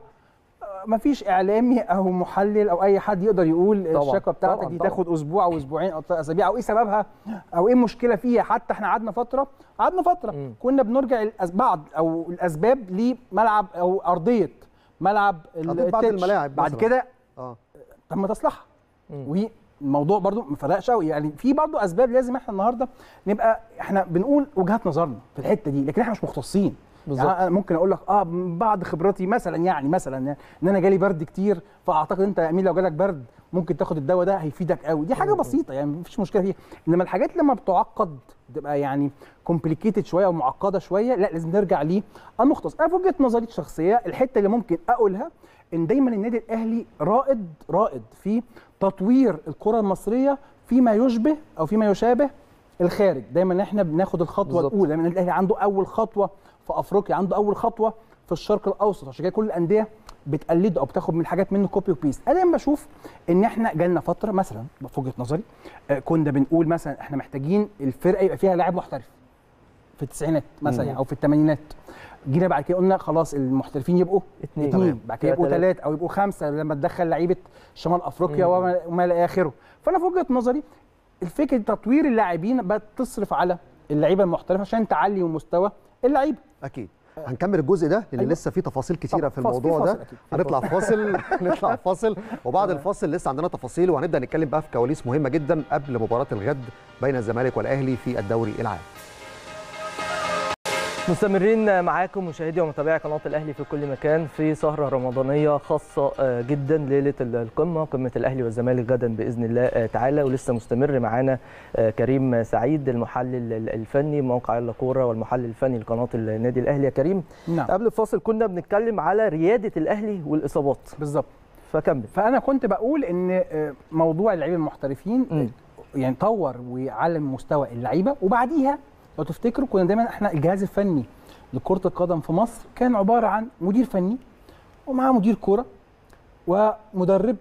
ما فيش اعلامي او محلل او اي حد يقدر يقول طبعاً، الشكوى بتاعتك طبعاً، دي طبعاً. تاخد اسبوع او اسبوعين او ثلاث اسابيع او ايه سببها او ايه المشكله فيها حتى احنا قعدنا فتره قعدنا فتره مم. كنا بنرجع الأس- بعض او الاسباب لملعب او ارضيه ملعب ال- أرضية بعض التتش. الملاعب بعد مثلاً. كده اه تم تصليحها مم. والموضوع برضو ما فرقش قوي يعني في برضو اسباب لازم احنا النهارده نبقى احنا بنقول وجهات نظرنا في الحته دي لكن احنا مش مختصين بالظبط. يعني انا ممكن اقول لك اه من بعد خبرتي مثلا يعني مثلا يعني ان انا جالي برد كتير فاعتقد انت يا امين لو جالك برد ممكن تاخد الدواء ده هيفيدك قوي دي حاجه بسيطه يعني مفيش مشكله فيها انما الحاجات لما بتعقد تبقى يعني كومبليكيتد شويه او معقده شويه لا لازم نرجع ليه المختص انا في وجهه نظري الشخصيه الحته اللي ممكن اقولها ان دايما النادي الاهلي رائد رائد في تطوير الكره المصريه فيما يشبه او فيما يشابه الخارج دايما احنا بناخد الخطوه بالظبط. الاولى دايما النادي الاهلي عنده اول خطوه في افريقيا عنده اول خطوه في الشرق الاوسط عشان كده كل الانديه بتقلده او بتاخد من الحاجات منه كوبي وبيست انا دايما بشوف ان احنا جالنا فتره مثلا في وجهه نظري آه، كنا بنقول مثلا احنا محتاجين الفرقه يبقى فيها لاعب محترف في التسعينات مثلا يعني او في الثمانينات جينا بعد كده قلنا خلاص المحترفين يبقوا اتنين. اثنين تمام. بعد كده يبقوا كده ثلاثه او يبقوا خمسه لما تدخل لعيبه شمال افريقيا وما وما الى اخره فانا في وجهه نظري الفكره تطوير اللاعبين بقت تصرف على اللعيبه المحترفه عشان تعلي من مستوى اللعيبه اكيد هنكمل الجزء ده لان أيوة. لسه في تفاصيل كتيره طبعاً. في فاصل- في الموضوع فاصل ده أكيد. في هنطلع فاصل نطلع فاصل وبعد الفاصل لسه عندنا تفاصيل وهنبدا نتكلم بقى في كواليس مهمه جدا قبل مباراه الغد بين الزمالك والاهلي في الدوري العام مستمرين معاكم مشاهدي ومتابعي قناه الاهلي في كل مكان في سهره رمضانيه خاصه آه، جدا ليله القمه قمه الاهلي والزمالك غدا باذن الله آه، تعالى ولسه مستمر معانا آه، كريم سعيد المحلل الفني موقع يلا كوره والمحلل الفني لقناه النادي الاهلي يا كريم نعم قبل الفاصل كنا بنتكلم على رياده الاهلي والاصابات بالظبط فكمل فانا كنت بقول ان آه، موضوع اللعيبه المحترفين مم. يعني طور وعلم مستوى اللعيبه وبعديها لو تفتكروا كنا دايما احنا الجهاز الفني لكره القدم في مصر كان عباره عن مدير فني ومعاه مدير كوره ومدرب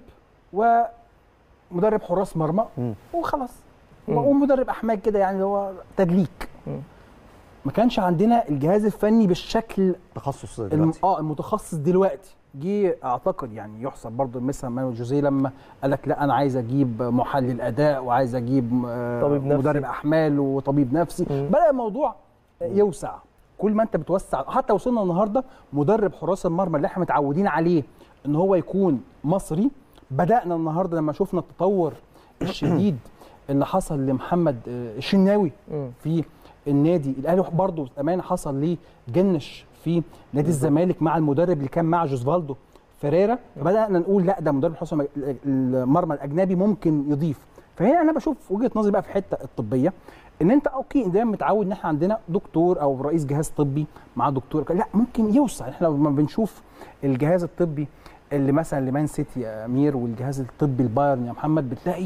ومدرب حراس مرمى مم. وخلاص مم. ومدرب احمال كده يعني اللي هو تدليك مم. ما كانش عندنا الجهاز الفني بالشكل تخصص الم... دلوقتي اه المتخصص دلوقتي جه اعتقد يعني يحسب برضه مثلا مانو جوزيه لما قال لك لا انا عايز اجيب محلل اداء وعايز اجيب آه، طبيب نفسي. مدرب احمال وطبيب نفسي مم. بدا الموضوع يوسع كل ما انت بتوسع حتى وصلنا النهارده مدرب حراس المرمى اللي احنا متعودين عليه ان هو يكون مصري بدانا النهارده لما شفنا التطور الشديد اللي حصل لمحمد آه، الشناوي مم. في النادي الاهلي برضه امانه حصل ليه جنش في نادي الزمالك مع المدرب اللي كان مع جوزفالدو فيريرا فبدانا نقول لا ده مدرب حراس المرمى الاجنبي ممكن يضيف فهنا انا بشوف وجهه نظري بقى في الحته الطبيه ان انت اوكي دايما متعود ان احنا عندنا دكتور او رئيس جهاز طبي مع دكتور لا ممكن يوسع احنا لما بنشوف الجهاز الطبي اللي مثلا لمان سيتي يا امير والجهاز الطبي البايرن يا محمد بتلاقي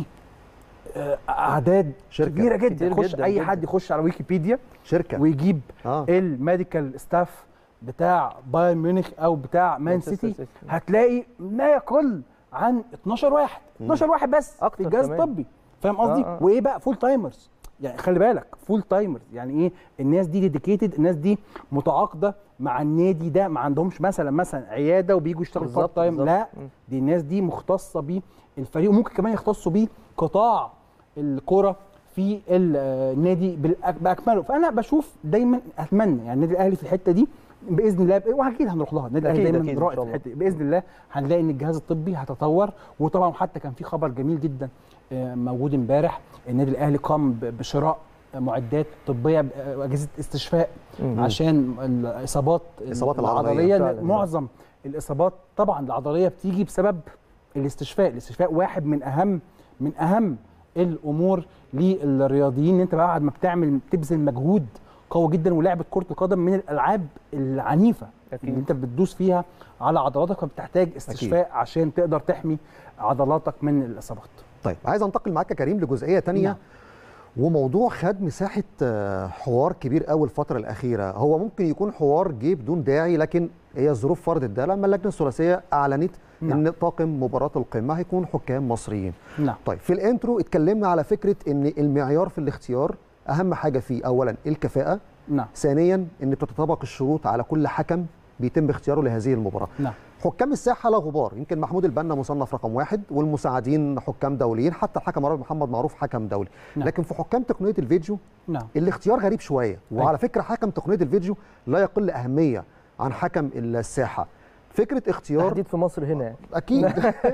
آه، اعداد شركة. كبيره جدا كتير يخش جدا اي جدا. حد يخش على ويكيبيديا شركه ويجيب اه الميديكال ستاف بتاع بايرن ميونخ او بتاع مان مانشستر سيتي سيتي. هتلاقي لا يقل عن 12 واحد 12 واحد بس أكتر في الجهاز كمان. الطبي فاهم قصدي آه، آه. وايه بقى فول تايمرز يعني خلي بالك فول تايمرز يعني ايه الناس دي ديديكيتد الناس دي متعاقده مع النادي ده ما عندهمش مثلا مثلا عياده وبيجوا يشتغلوا بالظبط، بارت تايم بالظبط. لا مم. دي الناس دي مختصه بالفريق وممكن كمان يختصوا بيه قطاع الكره في ال- آه، النادي بالأك- باكمله فانا بشوف دايما اتمنى يعني النادي الاهلي في الحته دي باذن الله واكيد هنروح لها النادي الاهلي أكيد، دايما أكيد إن رائد شاء في الله. الحته دي باذن الله هنلاقي ان الجهاز الطبي هيتطور وطبعا حتى كان في خبر جميل جدا آه، موجود امبارح النادي الاهلي قام ب- بشراء معدات طبيه ب- آه، واجهزه استشفاء مم. عشان الاصابات الإصابات العضلية. العضليه فعلاً. معظم الاصابات طبعا العضليه بتيجي بسبب الاستشفاء الاستشفاء واحد من اهم من اهم الامور للرياضيين ان انت بعد ما بتعمل بتبذل مجهود قوي جدا ولعبه كره القدم من الالعاب العنيفه أكيد. اللي انت بتدوس فيها على عضلاتك فبتحتاج استشفاء عشان تقدر تحمي عضلاتك من الاصابات طيب عايز انتقل معاك يا كريم لجزئيه تانية نعم. وموضوع خد مساحه آه، حوار كبير قوي الفتره الاخيره هو ممكن يكون حوار جه بدون داعي لكن هي الظروف فرضت ده لما اللجنه الثلاثيه اعلنت نعم. ان طاقم مباراه القمه هيكون حكام مصريين نعم طيب في الانترو اتكلمنا على فكره ان المعيار في الاختيار اهم حاجه فيه اولا الكفاءه نعم ثانيا ان بتتطابق الشروط على كل حكم بيتم اختياره لهذه المباراه نعم حكام الساحه لا غبار يمكن محمود البنا مصنف رقم واحد والمساعدين حكام دوليين حتى الحكم عربي محمد معروف حكم دولي نعم. لكن في حكام تقنيه الفيديو نعم الاختيار غريب شويه وعلى فكره حكم تقنيه الفيديو لا يقل اهميه عن حكم الساحه فكره اختيار تحديد في مصر هنا يعني. اكيد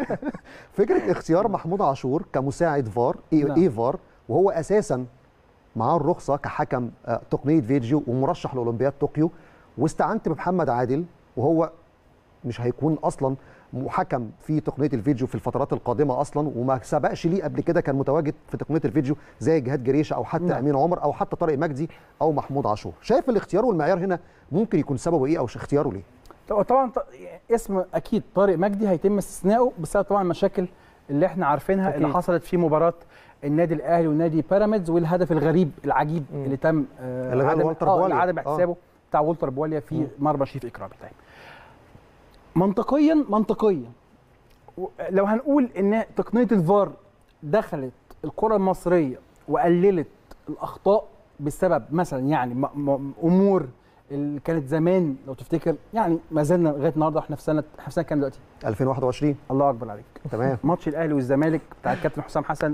فكره اختيار محمود عاشور كمساعد فار اي, نعم. إي فار وهو اساسا معاه الرخصه كحكم آه، تقنيه فيديو ومرشح لاولمبياد طوكيو واستعنت بمحمد عادل وهو مش هيكون اصلا محكم في تقنيه الفيديو في الفترات القادمه اصلا وما سبقش ليه قبل كده كان متواجد في تقنيه الفيديو زي جهاد جريشه او حتى نعم. امين عمر او حتى طارق مجدي او محمود عاشور شايف الاختيار والمعيار هنا ممكن يكون سببه ايه او اختياره ليه طب- طبعا ط- اسم اكيد طارق مجدي هيتم استثنائه بسبب طبعا المشاكل اللي احنا عارفينها أكيد. اللي حصلت في مباراه النادي الاهلي ونادي بيراميدز والهدف الغريب العجيب مم. اللي تم آه اللي غير عدم والتر آه بواليا. عدم آه. احتسابه بتاع والتر بواليا في مم. مرمى شريف اكرامي طيب منطقيا منطقيا و- لو هنقول ان تقنيه الفار دخلت الكره المصريه وقللت الاخطاء بسبب مثلا يعني م- م- امور اللي كانت زمان لو تفتكر يعني ما زلنا لغايه النهارده احنا في سنه احنا في سنه كام دلوقتي؟ 2021 الله اكبر عليك تمام ماتش الاهلي والزمالك بتاع الكابتن حسام حسن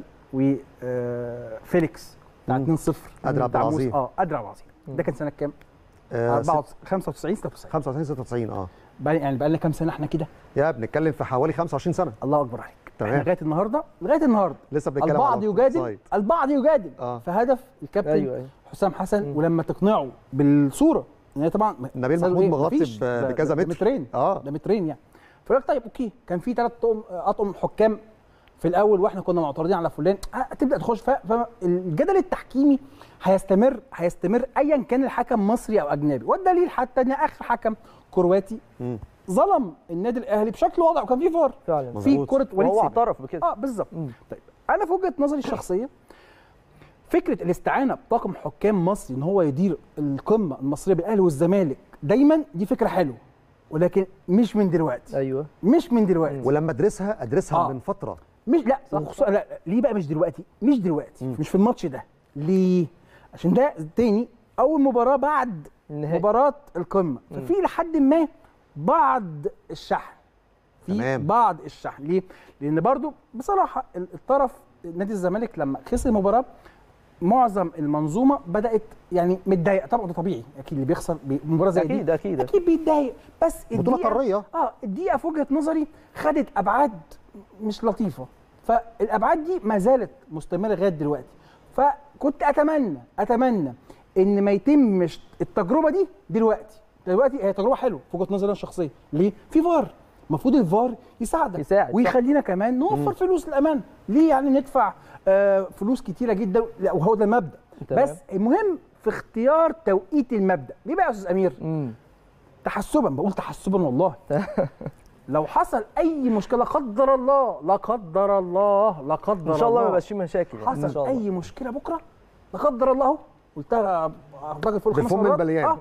وفيليكس بتاع مم. 2-0 قادر عبد بتاع موسى- العظيم. اه قادر عبد العظيم ده كان سنه كام؟ آه، 95 96 95 96 اه بقى يعني بقى لنا كام سنه احنا كده؟ يا بنتكلم في حوالي 25 سنه الله اكبر عليك تمام. احنا لغايه النهارده لغايه النهارده لسه بنتكلم البعض على يجادل أوفسايد. البعض يجادل آه. في هدف الكابتن ايوه ايوه حسام حسن مم. ولما تقنعه بالصوره ان هي طبعا نبيل سألوا محمود إيه؟ مغطي مفيش. ب- ده- بكذا ده متر. مترين آه. ده مترين يعني فقال لك طيب اوكي كان في ثلاث اطقم اطقم حكام في الاول واحنا كنا معترضين على فلان آه، تبدا تخش ف- فالجدل التحكيمي هيستمر هيستمر ايا كان الحكم مصري او اجنبي والدليل حتى ان اخر حكم كرواتي مم. ظلم النادي الاهلي بشكل واضح وكان في فار فعلا في مظبوط. كره وليد وهو سليمان. اعترف بكده اه بالظبط مم. طيب انا في وجهه نظري الشخصيه فكره الاستعانه بطاقم حكام مصري ان هو يدير القمه المصريه بالاهلي والزمالك دايما دي فكره حلوه ولكن مش من دلوقتي ايوه مش من دلوقتي ولما ادرسها ادرسها آه. من فتره مش لا وخصوصا لا لا، ليه بقى مش دلوقتي مش دلوقتي مش في الماتش ده ليه عشان ده تاني اول مباراه بعد النهائي. مباراه القمه ففي لحد ما بعض الشحن في تمام. بعض الشحن ليه لان برضو بصراحه ال- الطرف نادي الزمالك لما خسر المباراه معظم المنظومه بدات يعني متضايقه طبعا ده طبيعي اكيد اللي بيخسر بي- مباراه زي دي اكيد اكيد اكيد بيتضايق بس بطولة الدقيقة- قارية. اه الدقيقه في وجهه نظري خدت ابعاد مش لطيفه فالابعاد دي ما زالت مستمره لغايه دلوقتي فكنت اتمنى اتمنى ان ما يتمش التجربه دي دلوقتي دلوقتي هي تجربه حلوه في وجهه نظري أنا الشخصيه ليه في فار المفروض الفار يساعدك يساعد، صح. ويخلينا كمان نوفر فلوس للامان ليه يعني ندفع آه فلوس كتيره جدا لا وهو ده المبدا تمام. بس المهم في اختيار توقيت المبدا ليه بقى يا استاذ امير امم تحسبا بقول تحسبا والله لو حصل اي مشكله لا قدر الله لا قدر الله لا قدر ان شاء الله ما يبقاش في مشاكل يعني. ان حصل شاء الله اي مشكله بكره لا قدر الله اهو قلتها اعتقد فوق الخمس بفم مرات. البليان. آه.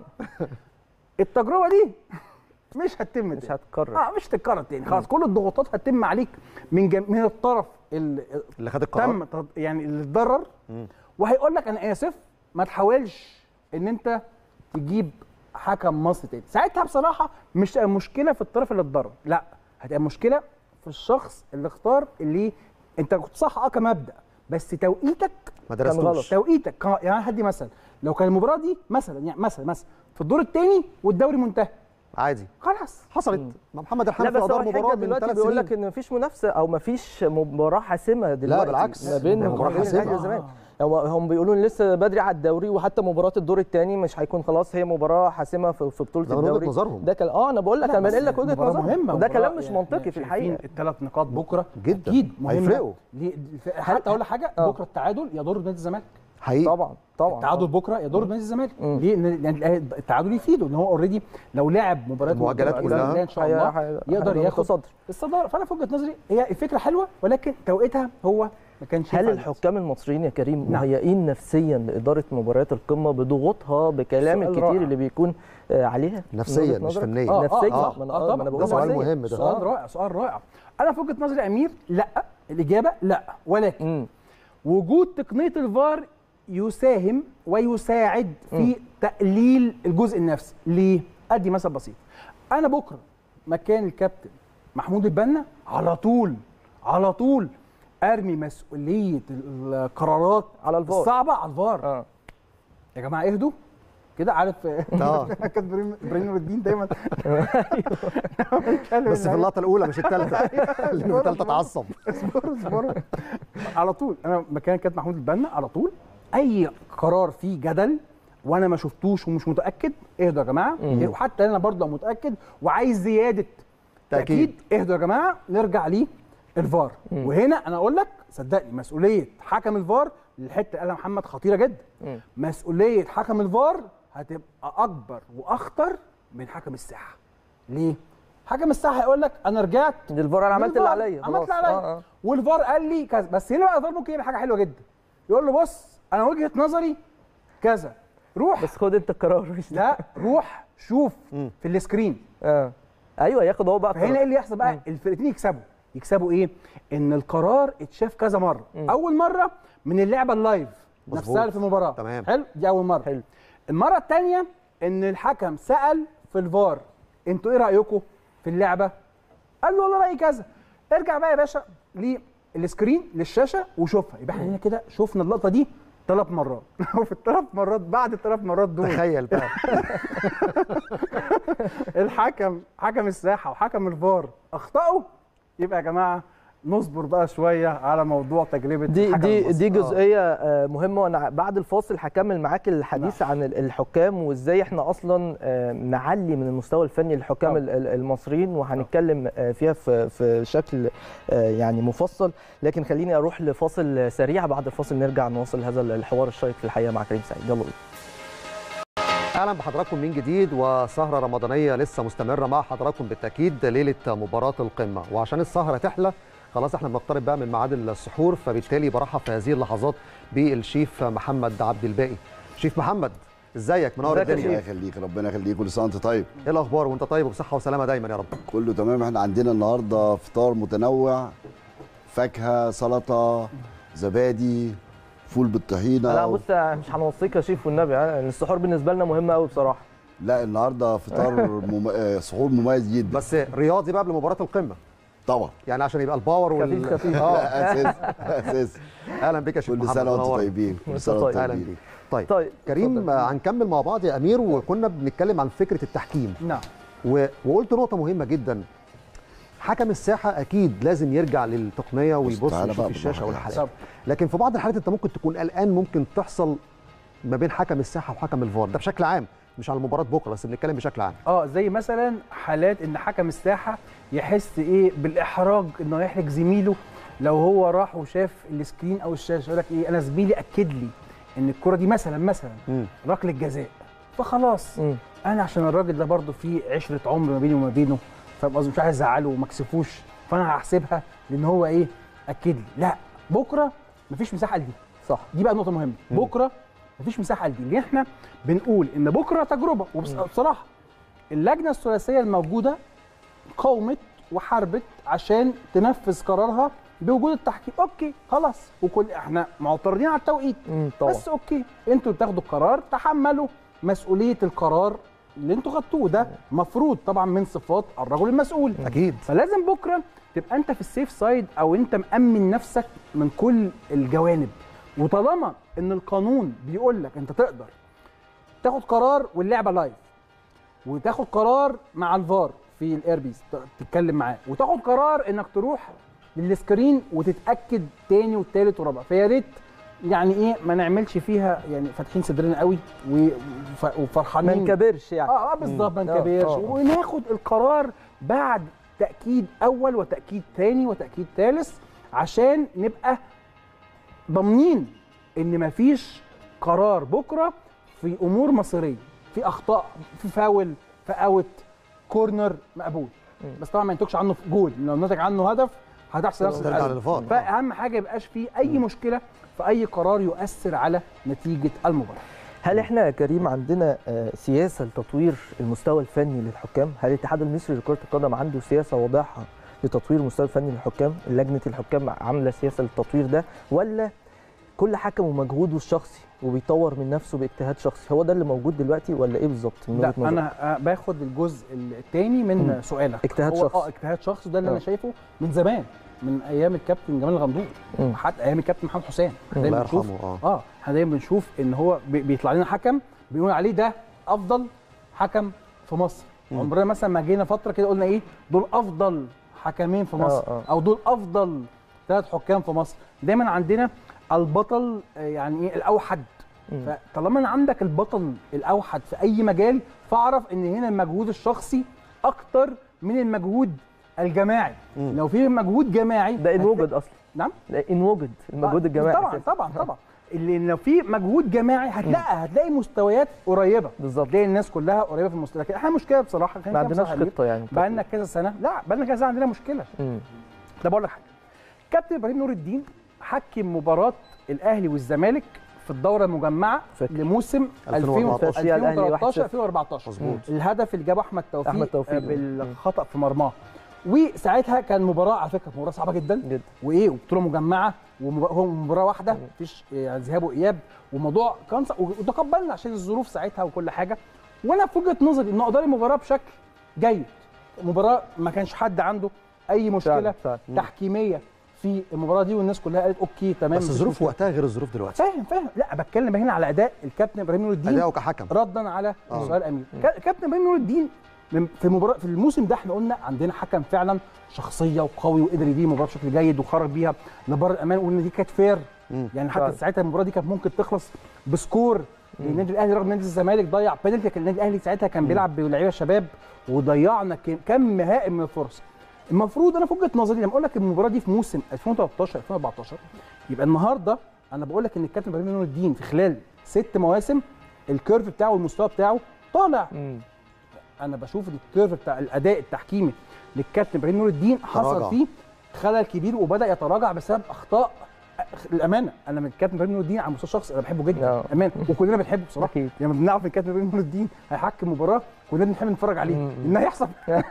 التجربه دي مش هتتم مش تاني. هتتكرر اه مش هتتكرر تاني خلاص كل الضغوطات هتتم عليك من جم... من الطرف اللي اللي خد القرار تم تض- يعني اللي اتضرر وهيقول لك انا اسف ما تحاولش ان انت تجيب حكم مصري تاني ساعتها بصراحه مش هتبقى مشكله في الطرف اللي اتضرر لا هتبقى مشكله في الشخص اللي اختار اللي انت كنت صح اه كمبدا بس توقيتك ما كان غلط. درستوش توقيتك كان- يعني هدي مثلا لو كان المباراه دي مثلا يعني مثلا مثلا في الدور الثاني والدوري منتهي عادي خلاص حصلت مع محمد لا الحنفي بس هو ادار الحجه مباراه من دلوقتي ثلاث بيقول لك سنين ان مفيش منافسه او مفيش مباراه حاسمه دلوقتي بالعكس، ما بين ده مباراة مباراه حاسمة. الاهلي والزمالك هم هم بيقولوا إن لسه بدري على الدوري وحتى مباراه الدور الثاني مش هيكون خلاص هي مباراه حاسمه في في بطوله ده من وجهة الدوري نظرهم. ده كلام اه انا بقول لك انا بنقل لك وجهه مباراة نظر مهمه وده مباراة كلام مش يعني منطقي في الحقيقه الثلاث نقاط بكره جدا. اكيد مهمه هيفرقوا. ليه- حتى اقول لك حاجه آه. بكره التعادل يضر نادي الزمالك حقيقي طبعا طبعا التعادل بكره يضر نادي الزمالك مم. ليه؟ لان لأن التعادل يفيده ان هو اوريدي لو لعب مباريات المؤجلات مؤجلات كلها كلها ان شاء هي- الله هي- يقدر هيبقى ياخد متصدر. الصداره فانا في وجهه نظري هي الفكره حلوه ولكن توقيتها هو ما كانش هل ينفع الحكام المصريين يا كريم نعم. مهيئين نفسيا لاداره مباريات القمه بضغوطها بكلام سؤال الكتير رائع. اللي بيكون آه، عليها من نفسيا وجهة مش نظرك؟ فنيا آه، نفسيا آه، ما أنا- آه، آه، طبعاً. ما انا ده بقول سؤال نفسياً. مهم ده. سؤال آه. رائع سؤال رائع انا في وجهه نظري يا امير لا الاجابه لا ولكن مم. وجود تقنيه الفار يساهم ويساعد في تقليل الجزء النفسي ليه ادي مثل بسيط انا بكره مكان الكابتن محمود البنا على طول على طول ارمي مسؤوليه القرارات على الفار. الصعبه على الفار اه يا جماعه اهدوا كده عارف اه كان ابراهيم إبراهيم نور الدين دايما بس في اللقطه الاولى مش الثالثه لان في الثالثه اتعصب اصبروا اصبروا على طول انا مكان كابتن محمود البنا على طول اي قرار فيه جدل وانا ما شفتوش ومش متاكد اهدوا يا جماعه وحتى انا برضه لو متاكد وعايز زياده تأكيد. تاكيد اهدوا يا جماعه نرجع ليه الفار وهنا انا اقول لك صدقني مسؤوليه حكم الفار الحته اللي قالها محمد خطيره جدا مم. مسؤوليه حكم الفار هتبقى اكبر واخطر من حكم الساحه ليه حكم الساحه هيقول لك انا رجعت الفار انا عملت اللي الفار عليا عملت اللي خلاص. عليا آه، آه. والفار قال لي كذا بس هنا بقى الفار ممكن يعمل حاجه حلوه جدا يقول له بص انا وجهه نظري كذا روح بس خد انت القرار مش لا روح شوف في السكرين اه ايوه ياخد هو بقى فهنا قرار. ايه اللي يحصل بقى الفرقتين يكسبوا يكسبوا ايه ان القرار اتشاف كذا مره اول مره من اللعبه اللايف مظبوط. نفسها اللي في المباراه تمام. حلو دي اول مره حلو. المره الثانيه ان الحكم سال في الفار انتوا ايه رايكم في اللعبه قال له والله رايي كذا ارجع بقى يا باشا للسكرين للشاشه وشوفها يبقى احنا هنا كده شفنا اللقطه دي ثلاث مرات وفي الثلاث مرات بعد الثلاث مرات دول تخيل بقى الحكم حكم الساحه وحكم الفار اخطاوا يبقى يا جماعه نصبر بقى شويه على موضوع تجربه دي الحكم دي المصري. دي جزئيه آه، مهمه وانا بعد الفاصل هكمل معاك الحديث عن ال- الحكام وازاي احنا اصلا آه، نعلي من المستوى الفني للحكام طبعا. ال- ال- المصريين وهنتكلم آه، فيها في في شكل آه، يعني مفصل لكن خليني اروح لفاصل سريع بعد الفاصل نرجع نواصل هذا الحوار الشيق في الحقيقه مع كريم سعيد يلا بينا اهلا بحضراتكم من جديد وسهره رمضانيه لسه مستمره مع حضراتكم بالتاكيد ليله مباراه القمه وعشان السهره تحلى خلاص احنا بنقترب بقى من ميعاد السحور فبالتالي برحب في هذه اللحظات بالشيف محمد عبد الباقي شيف محمد ازيك منور ازيك يا الدنيا شيف؟ ايه ربنا يخليك ربنا يخليك كل سنه وانت طيب الاخبار وانت طيب وبصحه وسلامه دايما يا رب كله تمام احنا عندنا النهارده فطار متنوع فاكهه سلطه زبادي فول بالطحينه لا بص مش هنوصيك يا شيف والنبي ها، السحور بالنسبه لنا مهم قوي بصراحه لا النهارده فطار مم... آه، سحور مميز جدا بس رياضي بقى قبل مباراه القمه طبعا يعني عشان يبقى الباور وال خفيف خفيف. اه لا اساس اساس اهلا بك يا شيف كل محمد سنه وانتم منور. طيبين كل وانت سنه وانتم طيب. اهلا طيبين بيك طيب طيب كريم اتفضل. آه، هنكمل مع بعض يا امير وكنا بنتكلم عن فكره التحكيم نعم و... وقلت نقطة مهمة جدا حكم الساحة أكيد لازم يرجع للتقنية ويبص تعالى ويشوف بقى الشاشة بالراحة. والحالات طب لكن في بعض الحالات أنت ممكن تكون قلقان ممكن تحصل ما بين حكم الساحة وحكم الفار ده بشكل عام مش على مباراة بكرة بس بنتكلم بشكل عام اه زي مثلا حالات ان حكم الساحه يحس ايه بالاحراج انه يحرج زميله لو هو راح وشاف السكرين او الشاشه يقول لك ايه انا زميلي اكد لي ان الكره دي مثلا مثلا مم. ركله جزاء فخلاص مم. انا عشان الراجل ده برضه في عشره عمر ما بيني وما بينه فاهم قصدي مش عايز ازعله وما اكسفوش فانا هحسبها لان هو ايه اكد لي لا بكره مفيش مساحه لدي صح دي بقى نقطه مهمه بكره مفيش مساحه لدي لان احنا بنقول ان بكره تجربه وبصراحه اللجنه الثلاثيه الموجوده قاومت وحاربت عشان تنفذ قرارها بوجود التحكيم اوكي خلاص وكل احنا معترضين على التوقيت مم، طبعا بس اوكي انتوا بتاخدوا القرار تحملوا مسؤوليه القرار اللي انتوا خدتوه ده مفروض طبعا من صفات الرجل المسؤول أكيد فلازم بكره تبقى انت في السيف سايد او انت مأمن نفسك من كل الجوانب وطالما ان القانون بيقول لك انت تقدر تاخد قرار واللعبه لايف وتاخد قرار مع الفار في الايربيز تتكلم معاه وتاخد قرار انك تروح للسكرين وتتاكد تاني والتالت والرابع فيا ريت يعني ايه ما نعملش فيها يعني فاتحين صدرنا قوي وف- ما وفرحانين نكبرش يعني اه اه بالظبط ما مم. آه، نكبرش آه. وناخد القرار بعد تاكيد اول وتاكيد ثاني وتاكيد ثالث عشان نبقى ضامنين ان مفيش قرار بكره في امور مصيريه في اخطاء في فاول في اوت كورنر مقبول بس طبعا ما ينتجش عنه جول لو نتج عنه هدف هتحصل نفس ترجع الحاجه للفار فاهم حاجه يبقاش فيه اي مشكله في اي قرار يؤثر على نتيجه المباراه هل احنا يا كريم عندنا آه، سياسه لتطوير المستوى الفني للحكام؟ هل الاتحاد المصري لكره القدم عنده سياسه واضحه لتطوير المستوى الفني للحكام؟ لجنه الحكام عامله سياسه للتطوير ده ولا كل حكم ومجهوده الشخصي وبيطور من نفسه باجتهاد شخصي هو ده اللي موجود دلوقتي ولا ايه بالظبط من لا وجهة نظرك؟ انا آه، باخد الجزء الثاني من مم. سؤالك اجتهاد هو شخصي. اه اجتهاد شخصي ده اللي آه. انا شايفه من زمان من ايام الكابتن جمال الغندور مم. حتى ايام الكابتن محمد حسين إحنا الله دايما بنشوف يرحمه اه اه احنا دايما بنشوف ان هو بي- بيطلع لنا حكم بيقول عليه ده افضل حكم في مصر عمرنا مثلا ما جينا فتره كده قلنا ايه دول افضل حكمين في مصر آه. او دول افضل ثلاث حكام في مصر دايما عندنا البطل آه، يعني ايه الاوحد مم. فطالما ان عندك البطل الاوحد في اي مجال فاعرف ان هنا المجهود الشخصي اكتر من المجهود الجماعي لو في مجهود جماعي ده ان هتلاقي- وجد اصلا نعم ده ان وجد المجهود آه، الجماعي طبعا أساساً. طبعا طبعا اللي لو في مجهود جماعي هتلاقي هتلاقي مستويات قريبه بالظبط. هتلاقي الناس كلها قريبه في المستوى لكن احنا مشكله بصراحه ما عندناش خطه يعني بقى لنا كذا سنه لا بقى لنا كذا سنه عندنا مشكله مم. ده بقول لك حاجه كابتن ابراهيم نور الدين حكم مباراه الاهلي والزمالك في الدوره المجمعه فاكر. لموسم 2014. 2013 2014 مظبوط. الهدف اللي جابه احمد توفيق, أحمد توفيق. آه، بالخطا في مرماه وساعتها كان مباراه على فكره مباراه صعبه جدا جدا وايه وبطوله مجمعه وهو مباراه واحده مفيش يعني ذهاب واياب وموضوع كان صع- وتقبلنا عشان الظروف ساعتها وكل حاجه وانا في وجهه نظري ان ادار المباراه بشكل جيد مباراه ما كانش حد عنده اي مشكله فعلا، فعلا. تحكيميه في المباراه دي والناس كلها قالت اوكي تمام بس مفيش الظروف مشكلة. وقتها غير الظروف دلوقتي فاهم فاهم لا بتكلم هنا على اداء الكابتن ابراهيم نور الدين أداؤه كحكم ردا على آه. سؤال امير كا- كابتن ابراهيم نور الدين من- في المباراه في الموسم ده احنا قلنا عندنا حكم فعلا شخصيه وقوي وقدر يدير المباراه بشكل جيد وخرج بيها لبر الامان وان دي كانت فير مم. يعني حتى فعلا. ساعتها المباراه دي كانت ممكن تخلص بسكور للنادي الاهلي رغم ان نادي الزمالك ضيع بينالتي لكن النادي الاهلي ساعتها كان بيلعب بلعيبه شباب وضيعنا كم- كم هائل من الفرص المفروض انا في وجهه نظري لما اقول لك المباراه دي في موسم 2013 2014 يبقى النهارده انا بقول لك ان الكابتن ابراهيم نور الدين في خلال ست مواسم الكيرف بتاعه والمستوى بتاعه طالع مم. انا بشوف الكيرف بتاع الاداء التحكيمي للكابتن ابراهيم نور الدين تراجع. حصل فيه خلل كبير وبدا يتراجع بسبب اخطاء الامانه انا من الكابتن ابراهيم نور الدين على المستوى الشخصي انا بحبه جدا آه. امانه وكلنا بنحبه بصراحه أكيد. لما بنعرف ان الكابتن ابراهيم نور الدين هيحكم مباراه كلنا بنحب نتفرج عليه مم. ان هيحصل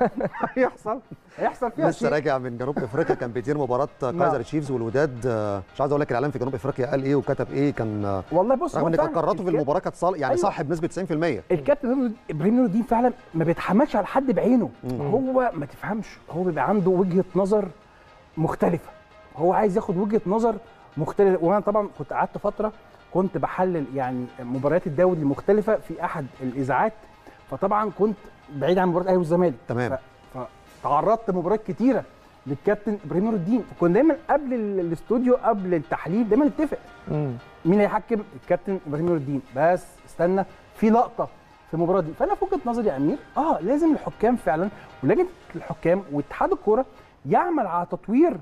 هيحصل هيحصل فيها لسه شيء راجع من جنوب افريقيا كان بيدير مباراه كايزر تشيفز والوداد آه، مش عايز اقول لك الاعلام في جنوب افريقيا قال ايه وكتب ايه كان آه، والله بص رغم هو ان فعلاً كان قراراته في الكا- المباراه كانت صال يعني أيوة. صح بنسبه 90% الكابتن ابراهيم نور الدين فعلا ما بيتحملش على حد بعينه هو ما تفهمش هو بيبقى عنده وجهه نظر مختلفه هو عايز ياخد وجهه نظر مختلفه وانا طبعا كنت قعدت فتره كنت بحلل يعني مباريات الدوري المختلفه في احد الاذاعات فطبعا كنت بعيد عن مباراه الاهلي والزمالك تمام. ف- فتعرضت مباريات كتيره للكابتن ابراهيم نور الدين فكنا دايما قبل ال- الاستوديو قبل التحليل دايما نتفق مم. مين هيحكم الكابتن ابراهيم نور الدين بس استنى في لقطه في المباراه دي فانا في وجهه نظري يا امير اه لازم الحكام فعلا ولجنه الحكام واتحاد الكوره يعمل على تطوير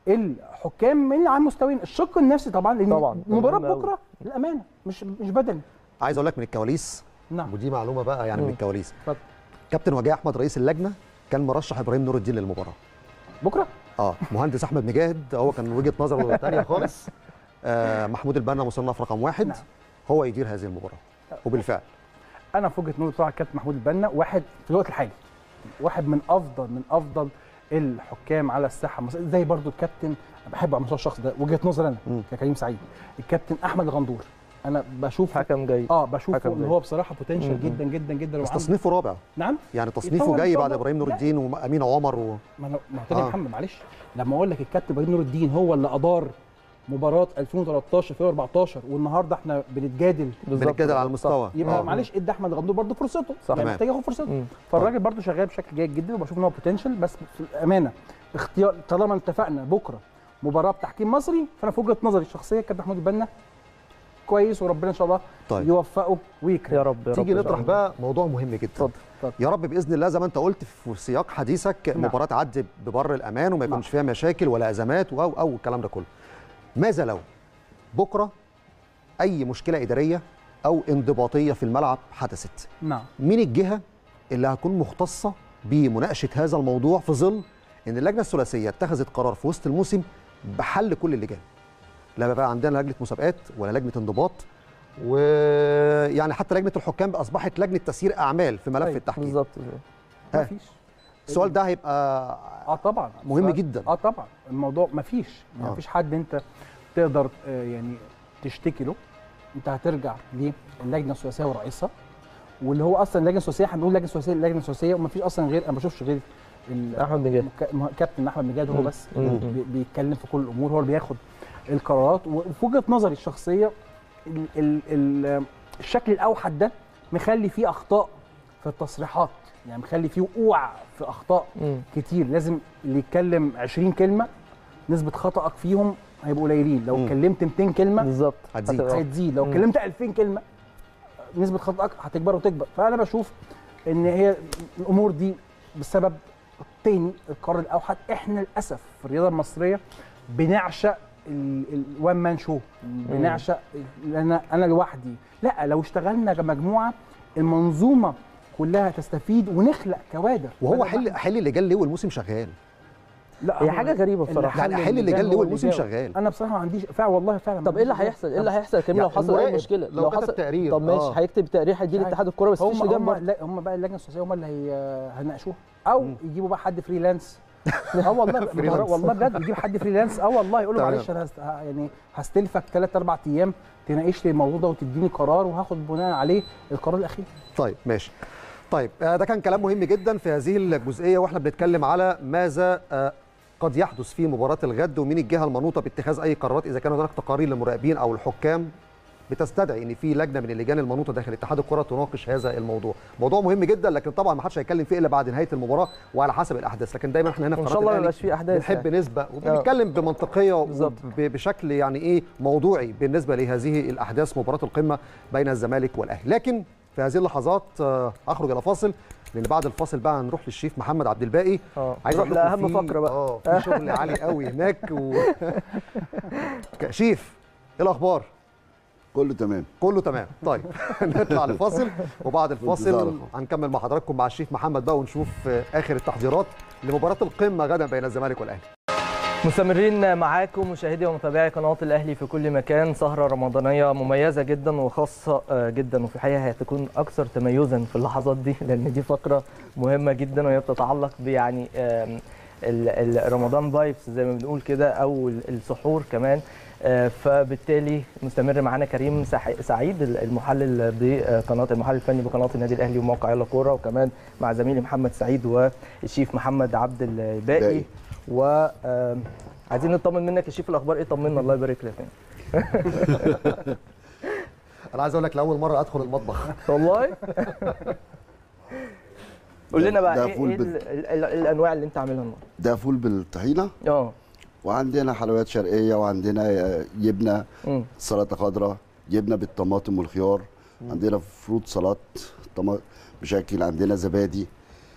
الحكام من على المستويين الشق النفسي طبعا لان طبعاً، مباراه مهم أوي. بكره الامانه مش مش بدني عايز اقول لك من الكواليس نعم ودي معلومه بقى يعني من مم. الكواليس اتفضل. كابتن وجيه احمد رئيس اللجنه كان مرشح ابراهيم نور الدين للمباراه بكره اه مهندس احمد مجاهد هو كان وجهه نظره ثانيه خالص آه محمود البنا مصنف رقم واحد نعم. هو يدير هذه المباراه وبالفعل انا في وجهه نظري بصراحه الكابتن محمود البنا واحد في الوقت الحالي واحد من افضل من افضل الحكام على الساحه المصرية. زي برضو الكابتن أنا بحبه على المستوى الشخصي ده وجهه نظري انا مم. ككريم سعيد الكابتن احمد الغندور انا بشوف حكم جيد اه بشوفه حكم ان جيد. هو بصراحه بوتنشال مم. جدا جدا جدا بس وعنده- تصنيفه رابع نعم يعني يتطور تصنيفه إن جاي شاء بعد الله. ابراهيم نور لا. الدين وامين عمر و... ما انا ما قلت لي آه. يا محمد معلش لما اقول لك الكابتن ابراهيم نور الدين هو اللي ادار مباراه 2013 2014 والنهارده احنا بنتجادل بالظبط. بنتجادل على المستوى يبقى آه. معلش ادي احمد الغندور برضه فرصته صح. يعني تمام. محتاج ياخد فرصته مم. فالراجل برضه شغال بشكل جيد جدا وبشوف ان هو بوتنشال بس في الامانه اختيار طالما اتفقنا بكره مباراه بتحكيم مصري فانا في وجهه نظري الشخصيه كابتن محمود البنا كويس وربنا ان شاء الله طيب. يوفقه ويكرم يا رب يا رب تيجي إن شاء نطرح الله. بقى موضوع مهم جدا اتفضل اتفضل. يا رب باذن الله زي ما انت قلت في سياق حديثك نعم. مباراه تعدي ببر الامان وما نعم. يكونش فيها مشاكل ولا ازمات او او الكلام ده كله ماذا لو بكره اي مشكله اداريه او انضباطيه في الملعب حدثت نعم مين الجهه اللي هتكون مختصه بمناقشه هذا الموضوع في ظل ان اللجنه الثلاثيه اتخذت قرار في وسط الموسم بحل كل اللجان لا بقى عندنا لجنه مسابقات ولا لجنه انضباط ويعني حتى لجنه الحكام اصبحت لجنه تسيير اعمال في ملف طيب، التحكيم بالظبط ها. مفيش السؤال ده هيبقى اه طبعا مهم سؤال- جدا. اه طبعا الموضوع مفيش يعني آه. مفيش حد انت تقدر آه يعني تشتكي له انت هترجع للجنه الثلاثيه ورئيسها واللي هو اصلا اللجنه الثلاثيه احنا بنقول لجنه ثلاثيه اللجنه الثلاثيه ومفيش اصلا غير انا ما بشوفش غير ال- احمد مجاهد ك- مه- كابتن احمد مجاهد هو مم. بس مم. بي- بيتكلم في كل الامور هو اللي بياخد القرارات وفي وجهه نظري الشخصيه ال ال ال الشكل الاوحد ده مخلي فيه اخطاء في التصريحات يعني مخلي فيه وقوع في اخطاء مم. كتير لازم اللي يتكلم 20 كلمه نسبه خطأك فيهم هيبقوا قليلين لو مم. اتكلمت 200 كلمه بالظبط هتزيد. هتبقى- هتزيد لو مم. اتكلمت 2000 كلمه نسبه خطأك هتكبر وتكبر فانا بشوف ان هي الامور دي بسبب تاني القرار الاوحد احنا للاسف في الرياضه المصريه بنعشق الوان مان شو بنعشق ال- انا انا لوحدي لا لو اشتغلنا كمجموعه المنظومه كلها تستفيد ونخلق كوادر وهو بدل حل ما- حل اللي جال ليه والموسم شغال لا هي هو حاجة غريبة اللي بصراحة. حل يعني حل اللي جال هو ليه والموسم جاوب. شغال. انا بصراحه ما عنديش فعلا والله فعلا ما طب ايه اللي عنديش هيحصل؟ ايه اللي هيحصل يا كريم يعني لو حصل اي المراقب مشكله؟ لو كتب حصل تقرير، طب ماشي آه. هيكتب تقرير هيديه لاتحاد الكوره بس مفيش هم لجان هم, برضه لا هم بقى اللجنه الثلاثيه هم اللي هي هيناقشوها او يجيبوا بقى حد فريلانس اه والله فريلانس. والله بجد يجيب حد فريلانس اه والله يقول له تمام. معلش انا هست... ه- يعني هستلفك ثلاث اربع ايام تناقش لي الموضوع ده وتديني قرار وهاخد بناء عليه القرار الاخير طيب ماشي طيب آه، ده كان كلام مهم جدا في هذه الجزئيه واحنا بنتكلم على ماذا آه، قد يحدث في مباراه الغد ومين الجهه المنوطه باتخاذ اي قرارات اذا كان هناك تقارير للمراقبين او الحكام بتستدعي ان في لجنه من اللجان المنوطه داخل اتحاد الكره تناقش هذا الموضوع موضوع مهم جدا لكن طبعا ما حدش هيتكلم فيه الا بعد نهايه المباراه وعلى حسب الاحداث لكن دايما احنا هنا في وإن قناة شاء الله ما الأهلي يبقاش فيه أحداث بنحب يعني. نسبق وبنتكلم بمنطقيه بالظبط. وبشكل يعني ايه موضوعي بالنسبه لهذه الاحداث مباراه القمه بين الزمالك والاهلي لكن في هذه اللحظات آه، اخرج الى فاصل لان بعد الفاصل بقى هنروح للشيف محمد عبد الباقي اه عايز نروح أقول لكم لاهم في- فقره بقى اه في شغل عالي قوي هناك و... ك- شيف ايه الاخبار كله تمام كله تمام طيب نطلع لفاصل وبعد الفاصل انتظاركم. هنكمل مع حضراتكم مع الشيف محمد بقى ونشوف آه، اخر التحضيرات لمباراه القمه غدا بين الزمالك والاهلي مستمرين معاكم مشاهدي ومتابعي قناه الاهلي في كل مكان سهره رمضانيه مميزه جدا وخاصه آه، جدا وفي الحقيقه هتكون اكثر تميزا في اللحظات دي لان دي فقره مهمه جدا وهي بتتعلق بيعني آم، ال- ال- رمضان فايبس زي ما بنقول كده او ال- السحور كمان آه، فبالتالي مستمر معانا كريم سح- سعيد المحلل بقناه المحلل الفني بقناه النادي الاهلي وموقع يلا كوره وكمان مع زميلي محمد سعيد والشيف محمد عبد الباقي باقي. و آم، عايزين نطمن منك يا شيف الاخبار ايه طمنا الله يبارك لك يعني. انا عايز اقول لك لاول مره ادخل المطبخ والله قول لنا بقى ده ايه, فول إيه بال- ال- ال- ال- الانواع اللي انت عاملها النهارده ده فول بالطحينه اه وعندنا حلويات شرقيه وعندنا آه، جبنه مم. سلطه خضراء جبنه بالطماطم والخيار عندنا فروت سلطات طما- بشكل عندنا زبادي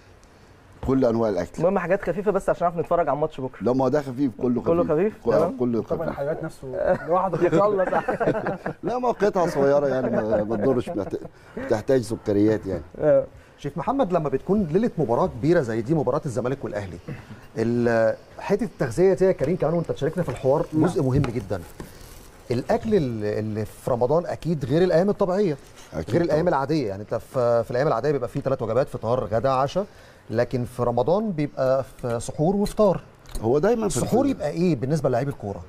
كل انواع الاكل المهم حاجات خفيفه بس عشان نعرف نتفرج على الماتش بكره لا ما هو ده خفيف كله خفيف كله خفيف؟ كله- تمام. كله طبعا خفيف الحلويات نفسه لوحده يخلص لا ما هو قطعه صغيره يعني ما ما تضرش محت- بتحتاج سكريات يعني آه. شيف محمد لما بتكون ليله مباراه كبيره زي دي مباراه الزمالك والاهلي ال- حته التغذيه دي يا كريم كمان وانت تشاركنا في الحوار جزء مهم جدا الاكل اللي اللي في رمضان اكيد غير الايام الطبيعيه أكيد غير الايام طبعاً. العاديه يعني انت في, في الايام العاديه بيبقى فيه ثلاث وجبات فطار غدا عشاء لكن في رمضان بيبقى في سحور وفطار هو دايما في السحور الفل- يبقى ايه بالنسبه للاعيب الكوره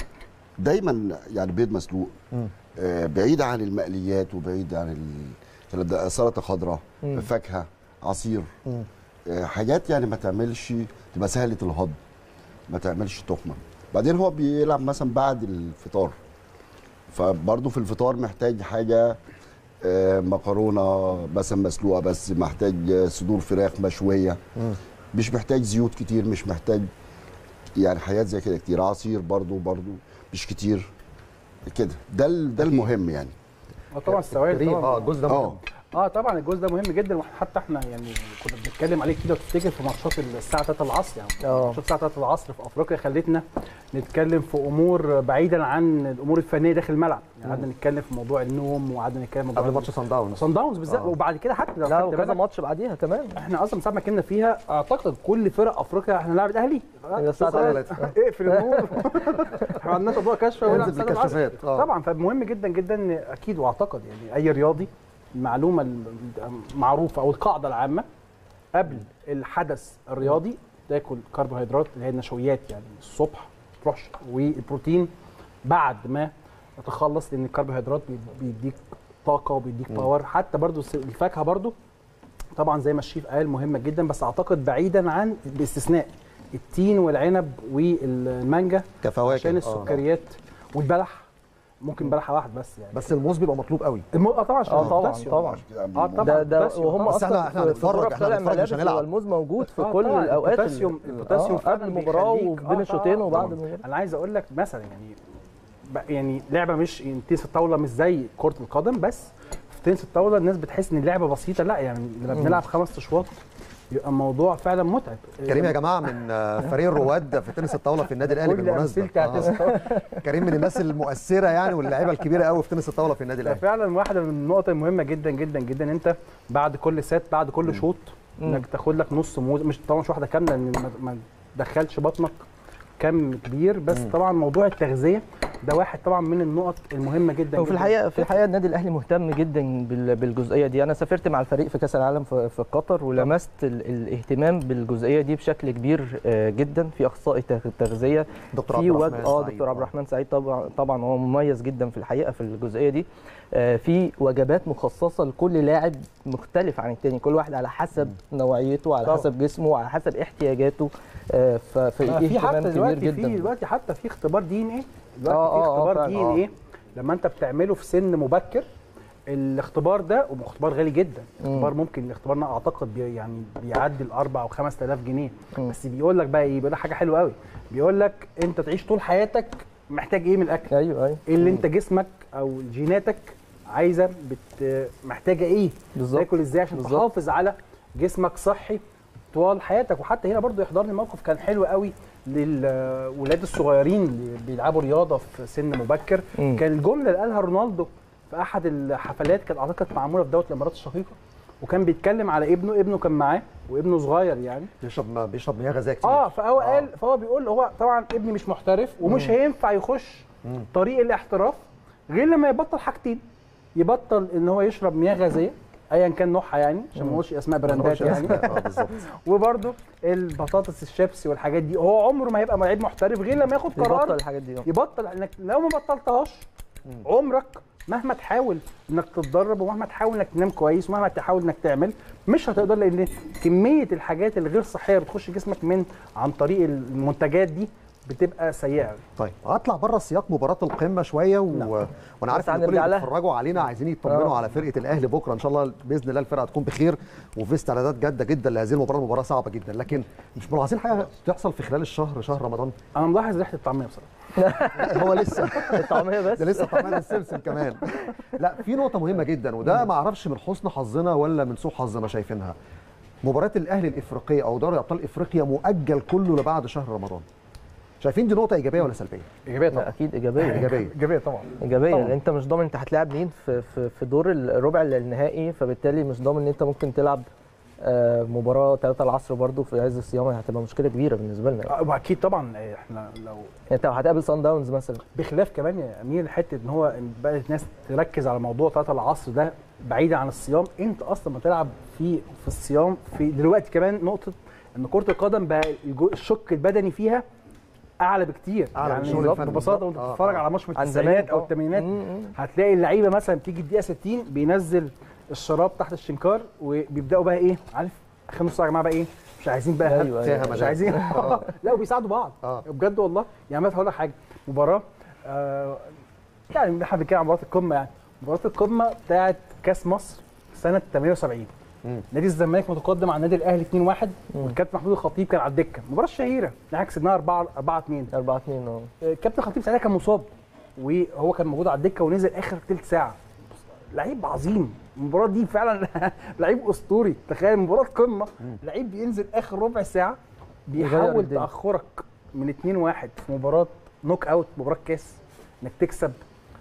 دايما يعني بيض مسلوق آه، بعيد عن المقليات وبعيد عن ال- ده سلطه خضراء فاكهه عصير آه، حاجات يعني ما تعملش تبقى سهله الهضم ما تعملش تخمه بعدين هو بيلعب مثلا بعد الفطار فبرضه في الفطار محتاج حاجه آه، مكرونه مثلا مسلوقه بس محتاج آه، صدور فراخ مشويه مش محتاج زيوت كتير مش محتاج يعني حاجات زي كده كتير عصير برضو برضو مش كتير كده ده ال- ده المهم يعني اه طبعا السوائل كريم طبعا اه الجزء ده اه مهم. اه طبعا الجزء ده مهم جدا وحتى احنا يعني كنا بنتكلم عليه كده وتفتكر في ماتشات الساعه 3 العصر يعني آه. ماتشات الساعه 3 العصر في افريقيا خلتنا نتكلم في امور بعيدا عن الامور الفنيه داخل الملعب يعني قعدنا نتكلم في موضوع النوم وقعدنا نتكلم في موضوع قبل ماتش سان داونز صن داونز بالذات آه. وبعد كده حتى لو لا خدت وكذا بالك، ماتش بعديها كمان احنا اصلا ساعه ما كنا فيها اعتقد كل فرق افريقيا احنا هنلعب الاهلي هي الساعة سؤال. 3. اقفل النور احنا ما عندناش موضوع كشف ونلعب انزل الساعة العصر. بالكشافات اه طبعا فمهم جدا جدا إن اكيد واعتقد يعني اي رياضي المعلومه المعروفه او القاعده العامه قبل الحدث الرياضي تاكل كربوهيدرات اللي هي النشويات يعني الصبح تروحش والبروتين بعد ما تخلص لان الكربوهيدرات بي- بيديك طاقه وبيديك باور حتى برضو الس- الفاكهه برضو طبعا زي ما الشيف قال مهمه جدا بس اعتقد بعيدا عن باستثناء التين والعنب والمانجا كفواكه عشان آه. السكريات والبلح ممكن بلحه واحد بس يعني بس الموز بيبقى مطلوب قوي المو... اه طبعا عشان اه طبعا البوتاسيوم. طبعا اه طبعا ده ده البوتاسيوم وهم طبعاً. بس اصلا احنا- احنا في- في هنتفرج، غرف احنا طالع هنتفرج مش ملابس هنلعب. والموز موجود في آه كل طبعاً، الاوقات البوتاسيوم ال- البوتاسيوم آه، فعلاً قبل المباراه بيخليك- وبين آه، الشوطين طبعاً. وبعد المباراه انا عايز اقول لك مثلا يعني ب- يعني لعبه مش يعني تنس الطاوله مش زي كره القدم بس في تنس الطاوله الناس بتحس ان اللعبه بسيطه لا يعني لما بنلعب خمس اشواط يبقى الموضوع فعلا متعب كريم يا جماعه من آه، فريق الرواد في تنس الطاوله في النادي الاهلي كل بالمناسبه امثلتي على تنس آه. الطاوله كريم من الناس المؤثره يعني واللعيبه الكبيره قوي في تنس الطاوله في النادي الاهلي فعلا واحده من النقط المهمه جدا جدا جدا انت بعد كل سات بعد كل شوط انك تاخد لك نص موز مش طبعا مش واحده كامله لان ما- ما تدخلش بطنك كم كبير بس طبعا موضوع التغذيه ده واحد طبعا من النقط المهمه جدا وفي جداً. الحقيقه في الحقيقه النادي الاهلي مهتم جدا بال- بالجزئيه دي انا سافرت مع الفريق في كاس العالم في في قطر ولمست ال- الاهتمام بالجزئيه دي بشكل كبير آه، جدا في اخصائي تغ- تغذيه دكتور في عبد وج... الرحمن اه سعيد. دكتور عبد الرحمن سعيد طبعا طبعا هو مميز جدا في الحقيقه في الجزئيه دي آه، في وجبات مخصصه لكل لاعب مختلف عن التاني كل واحد على حسب نوعيته على طبعاً. حسب جسمه وعلى حسب احتياجاته آه، ففي آه، في اهتمام حتى كبير دلوقتي جدا في دلوقتي حتى في اختبار دي ان ايه دلوقتي آه، في آه، آه، اختبار فعلا. دي ان ايه لما انت بتعمله في سن مبكر الاختبار ده واختبار غالي جدا اختبار ممكن الاختبار ده اعتقد بي يعني بيعدي ال 4 او 5000 جنيه بس بيقول لك بقى ايه بيقول لك حاجه حلوه قوي بيقول لك انت تعيش طول حياتك محتاج ايه من الاكل ايوه ايوه ايه اللي انت جسمك او جيناتك عايزه بت محتاجه ايه بالظبط. تاكل ازاي عشان بالظبط. تحافظ على جسمك صحي طوال حياتك وحتى هنا برضو يحضرني موقف كان حلو قوي للولاد الصغيرين اللي بيلعبوا رياضه في سن مبكر مم. كان الجمله اللي قالها رونالدو في احد الحفلات كانت اعتقد معموله في دوله الامارات الشقيقه وكان بيتكلم على ابنه ابنه كان معاه وابنه صغير يعني بيشرب بيشرب مياه غازيه كتير اه فهو قال فهو بيقول هو طبعا ابني مش محترف ومش هينفع يخش طريق الاحتراف غير لما يبطل حاجتين يبطل ان هو يشرب مياه غازيه ايا كان نوعها يعني عشان ما نقولش اسماء براندات يعني اه بالظبط وبرده البطاطس الشيبسي والحاجات دي هو عمره ما هيبقى لعيب محترف غير لما ياخد بيبطل قرار الحاجات دي يبطل انك لو ما بطلتهاش عمرك مهما تحاول انك تتدرب ومهما تحاول انك تنام كويس ومهما تحاول انك تعمل مش هتقدر لان كميه الحاجات الغير صحيه بتخش جسمك من عن طريق المنتجات دي بتبقى سيئه طيب هطلع بره سياق مباراه القمه شويه و... وانا عارف بس ان كل هنرجع اللي لها. بيتفرجوا علينا عايزين يطمنوا آه. على فرقه الاهلي بكره ان شاء الله باذن الله الفرقه تكون بخير وفي استعدادات جاده جدا لهذه المباراه مباراه صعبه جدا لكن مش ملاحظين حاجه تحصل في خلال الشهر شهر رمضان انا ملاحظ ريحه الطعميه بصراحه لا، هو لسه الطعميه بس ده لسه طعمان السمسم كمان لا في نقطه مهمه جدا وده ما اعرفش من حسن حظنا ولا من سوء حظنا شايفينها مباراه الاهلي الافريقيه او دوري ابطال افريقيا مؤجل كله لبعد شهر رمضان شايفين دي نقطه ايجابيه ولا سلبيه ايجابيه لا، اكيد ايجابيه ايجابيه ايجابيه طبعا ايجابيه طبعاً. لان انت مش ضامن انت هتلاعب مين في في في دور الربع النهائي فبالتالي مش ضامن ان انت ممكن تلعب آه، مباراه 3 العصر برضو في عز الصيام هتبقى مشكله كبيره بالنسبه لنا يعني آه، واكيد طبعا احنا لو انت لو هتقابل سان داونز مثلا بخلاف كمان يا امير حته ان هو بقت الناس تركز على موضوع 3 العصر ده بعيدا عن الصيام انت اصلا ما تلعب في في الصيام في دلوقتي كمان نقطه ان كره القدم بقى الجو- الشق البدني فيها اعلى بكتير أعلى من يعني الشغل الفني ببساطه وانت بالظبط. آه، بتتفرج آه. على ماتش من عن التسعينات زمان، او آه. الثمانينات مم، مم. هتلاقي اللعيبه مثلا بتيجي الدقيقه 60 بينزل الشراب تحت الشنكار وبيبداوا بقى ايه عارف اخر نص ساعه يا جماعه بقى ايه مش عايزين بقى أيوة، هب- أيوة. فيها مش مجال. عايزين لا وبيساعدوا بعض آه. بجد والله يعني مثلا هقول لك حاجه مباراه آه يعني احنا بنتكلم عن مباراه القمه يعني مباراه القمه بتاعت كاس مصر سنه 78 مم. نادي الزمالك متقدم على النادي الاهلي 2-1 والكابتن محمود الخطيب كان على الدكه المباراه الشهيره احنا كسبناها 4 4 2 4 2 اه الكابتن خطيب ساعتها كان مصاب وهو كان موجود على الدكه ونزل اخر ثلث ساعه لعيب عظيم المباراه دي فعلا لعيب اسطوري تخيل مباراه قمه لعيب بينزل اخر ربع ساعه يغير بيحاول الدنيا. تاخرك من 2 1 في مباراه نوك اوت مباراه كاس انك تكسب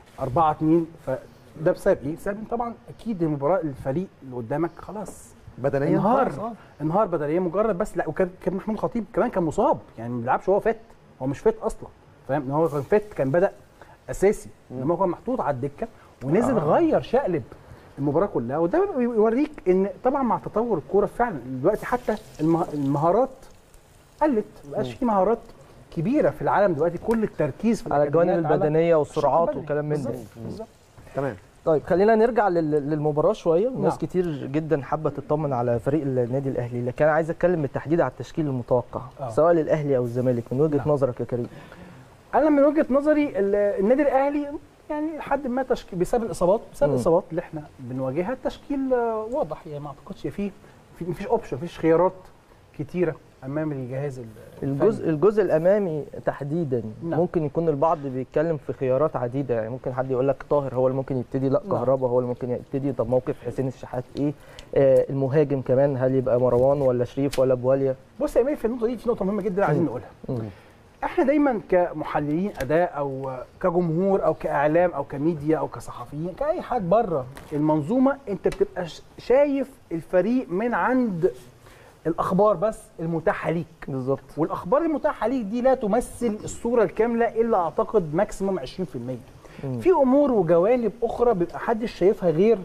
4 2 فده بسبب ايه؟ بسبب إن طبعا اكيد المباراه الفريق اللي قدامك خلاص بدنيا انهار خلاص، آه. انهار بدنيا مجرد بس لا وكان كان محمود خطيب كمان كان مصاب يعني ما بيلعبش وهو فات هو مش فات اصلا فاهم ان هو كان فات كان بدا اساسي انما هو كان محطوط على الدكه ونزل آه. غير شقلب المباراه كلها وده بيوريك ان طبعا مع تطور الكوره فعلا دلوقتي حتى المه- المهارات قلت ما بقاش في مهارات كبيره في العالم دلوقتي كل التركيز في على الجوانب الأكاديميات على البدنيه والسرعات الشق وكلام من ده بالظبط، بالظبط تمام طيب خلينا نرجع لل- للمباراه شويه ناس نعم. كتير جدا حابه تطمن على فريق النادي الاهلي لكن انا عايز اتكلم بالتحديد على التشكيل المتوقع آه. سواء للاهلي او الزمالك من وجهه نعم. نظرك يا كريم انا من وجهه نظري ال- النادي الاهلي يعني لحد ما تشكيل بسبب الاصابات بسبب مم. الاصابات اللي احنا بنواجهها التشكيل آه، واضح يعني ما اعتقدش فيه في مفيش اوبشن مفيش خيارات كتيره امام الجهاز ال- الجزء الجزء الامامي تحديدا نعم. ممكن يكون البعض بيتكلم في خيارات عديده يعني ممكن حد يقول لك طاهر هو اللي ممكن يبتدي لا نعم. كهربا هو اللي ممكن يبتدي طب موقف حسين الشحات ايه آه المهاجم كمان هل يبقى مروان ولا شريف ولا بواليا بص يا امير في النقطه دي في نقطه مهمه جدا عايزين نقولها مم. احنا دايما كمحللين اداء او كجمهور او كاعلام او كميديا او كصحفيين كاي حد بره المنظومه انت بتبقى ش- شايف الفريق من عند الاخبار بس المتاحه ليك بالظبط والاخبار المتاحه ليك دي لا تمثل الصوره الكامله الا اعتقد ماكسيموم 20% في امور وجوانب اخرى بيبقى محدش شايفها غير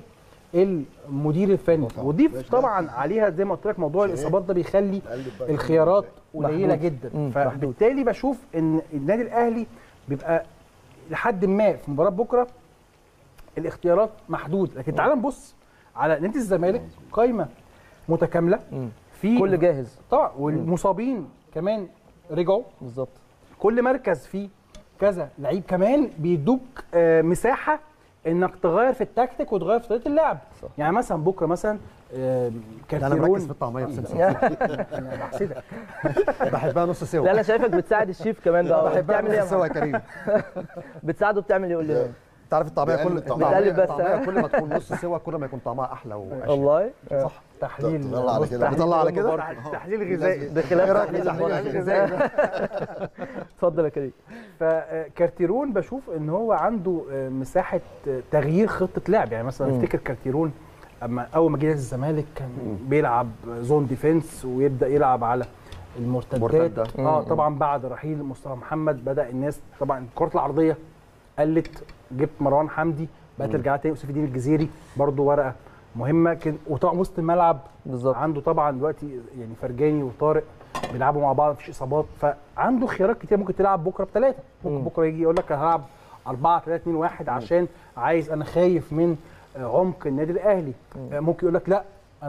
المدير الفني وضيف طبعا عليها زي ما قلت لك موضوع الاصابات ده بيخلي الخيارات قليله محدود. جدا مم، فبالتالي بشوف ان النادي الاهلي بيبقى لحد ما في مباراه بكره الاختيارات محدود لكن تعال نبص على نادي الزمالك قايمه متكامله مم. في كل جاهز طبعا والمصابين كمان رجعوا بالظبط كل مركز فيه كذا لعيب كمان بيدوك آه، مساحه انك تغير في التكتيك وتغير في طريقه اللعب صح. يعني مثلا بكره مثلا آه، ده انا كارتيرون مركز في الطعميه بسمسم أنا بحسدك بحبها نص سوا لا انا شايفك بتساعد الشيف كمان بقى بحبها بتعمل ايه يا نص سوا محمد؟ يا كريم بتساعده بتعمل ايه قول لي انت عارف الطعميه بيقلب كل الطعمية. الطعمية- بتقلب بس، الطعمية ها؟ كل ما تكون نص سوا كل ما يكون طعمها احلى واشيك والله صح تحليل طلع على كده. بتطلع على كده تحليل غذائي بخلاف ايه رايك تحليل في تحليل الماتش. الغذائي اتفضل يا كريم فكارتيرون بشوف ان هو عنده آه، مساحه آه، تغيير خطه لعب يعني مثلا مم. افتكر كارتيرون اما اول ما جه نادي الزمالك كان بيلعب زون ديفense ويبدا يلعب على المرتدات مرتدة. اه مم. طبعا بعد رحيل مصطفى محمد بدا الناس طبعا الكرات العرضيه قلت جبت مروان حمدي بقى ترجع تاني يوسف الدين الجزيري برضو ورقه مهمه كان وطبعا وسط الملعب بالظبط عنده طبعا دلوقتي يعني فرجاني وطارق بيلعبوا مع بعض مفيش اصابات فعنده خيارات كتير ممكن تلعب بكره بثلاثه ممكن مم. بكره يجي يقول لك هلعب 4 3 2 1 عشان عايز انا خايف من آه، عمق النادي الاهلي آه، ممكن يقول لك لا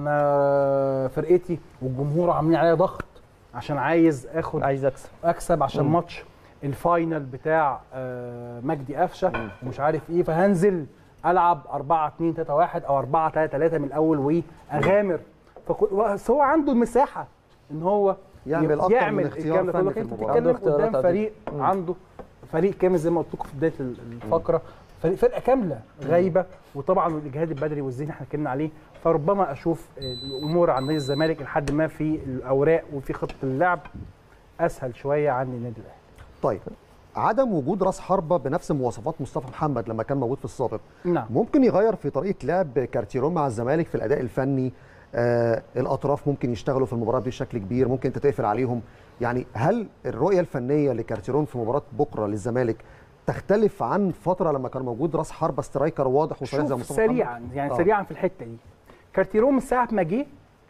انا فرقتي والجمهور عاملين عليا ضغط عشان عايز اخد عايز اكسب اكسب عشان مم. ماتش الفاينل بتاع آه، مجدي قفشه ومش عارف ايه فهنزل العب 4 2 3 1 او 4 3 3 من الاول واغامر فكو- بس هو عنده المساحه ان هو يعمل يب- أكتر من يعمل اختيار الكلام ده فني كله في انت المباراة. بتتكلم عنده اختيارات قدام عديدة. فريق مم. عنده فريق كامل زي ما قلت لكم في بدايه ال- الفقره فريق فرقه كامله غايبه وطبعا الاجهاد البدني والذهني احنا اتكلمنا عليه فربما اشوف الامور عن نادي الزمالك لحد ما في الاوراق وفي خطه اللعب اسهل شويه عن النادي الاهلي طيب عدم وجود راس حربه بنفس مواصفات مصطفى محمد لما كان موجود في السابق نعم ممكن يغير في طريقه لعب كارتيرون مع الزمالك في الاداء الفني آه الاطراف ممكن يشتغلوا في المباراه دي بشكل كبير ممكن انت تقفل عليهم يعني هل الرؤيه الفنيه لكارتيرون في مباراه بكره للزمالك تختلف عن فتره لما كان موجود راس حربه سترايكر واضح وصريح زي شوف مصطفى محمد؟ سريعا يعني آه. سريعا في الحته دي كارتيرون من ساعه ما جه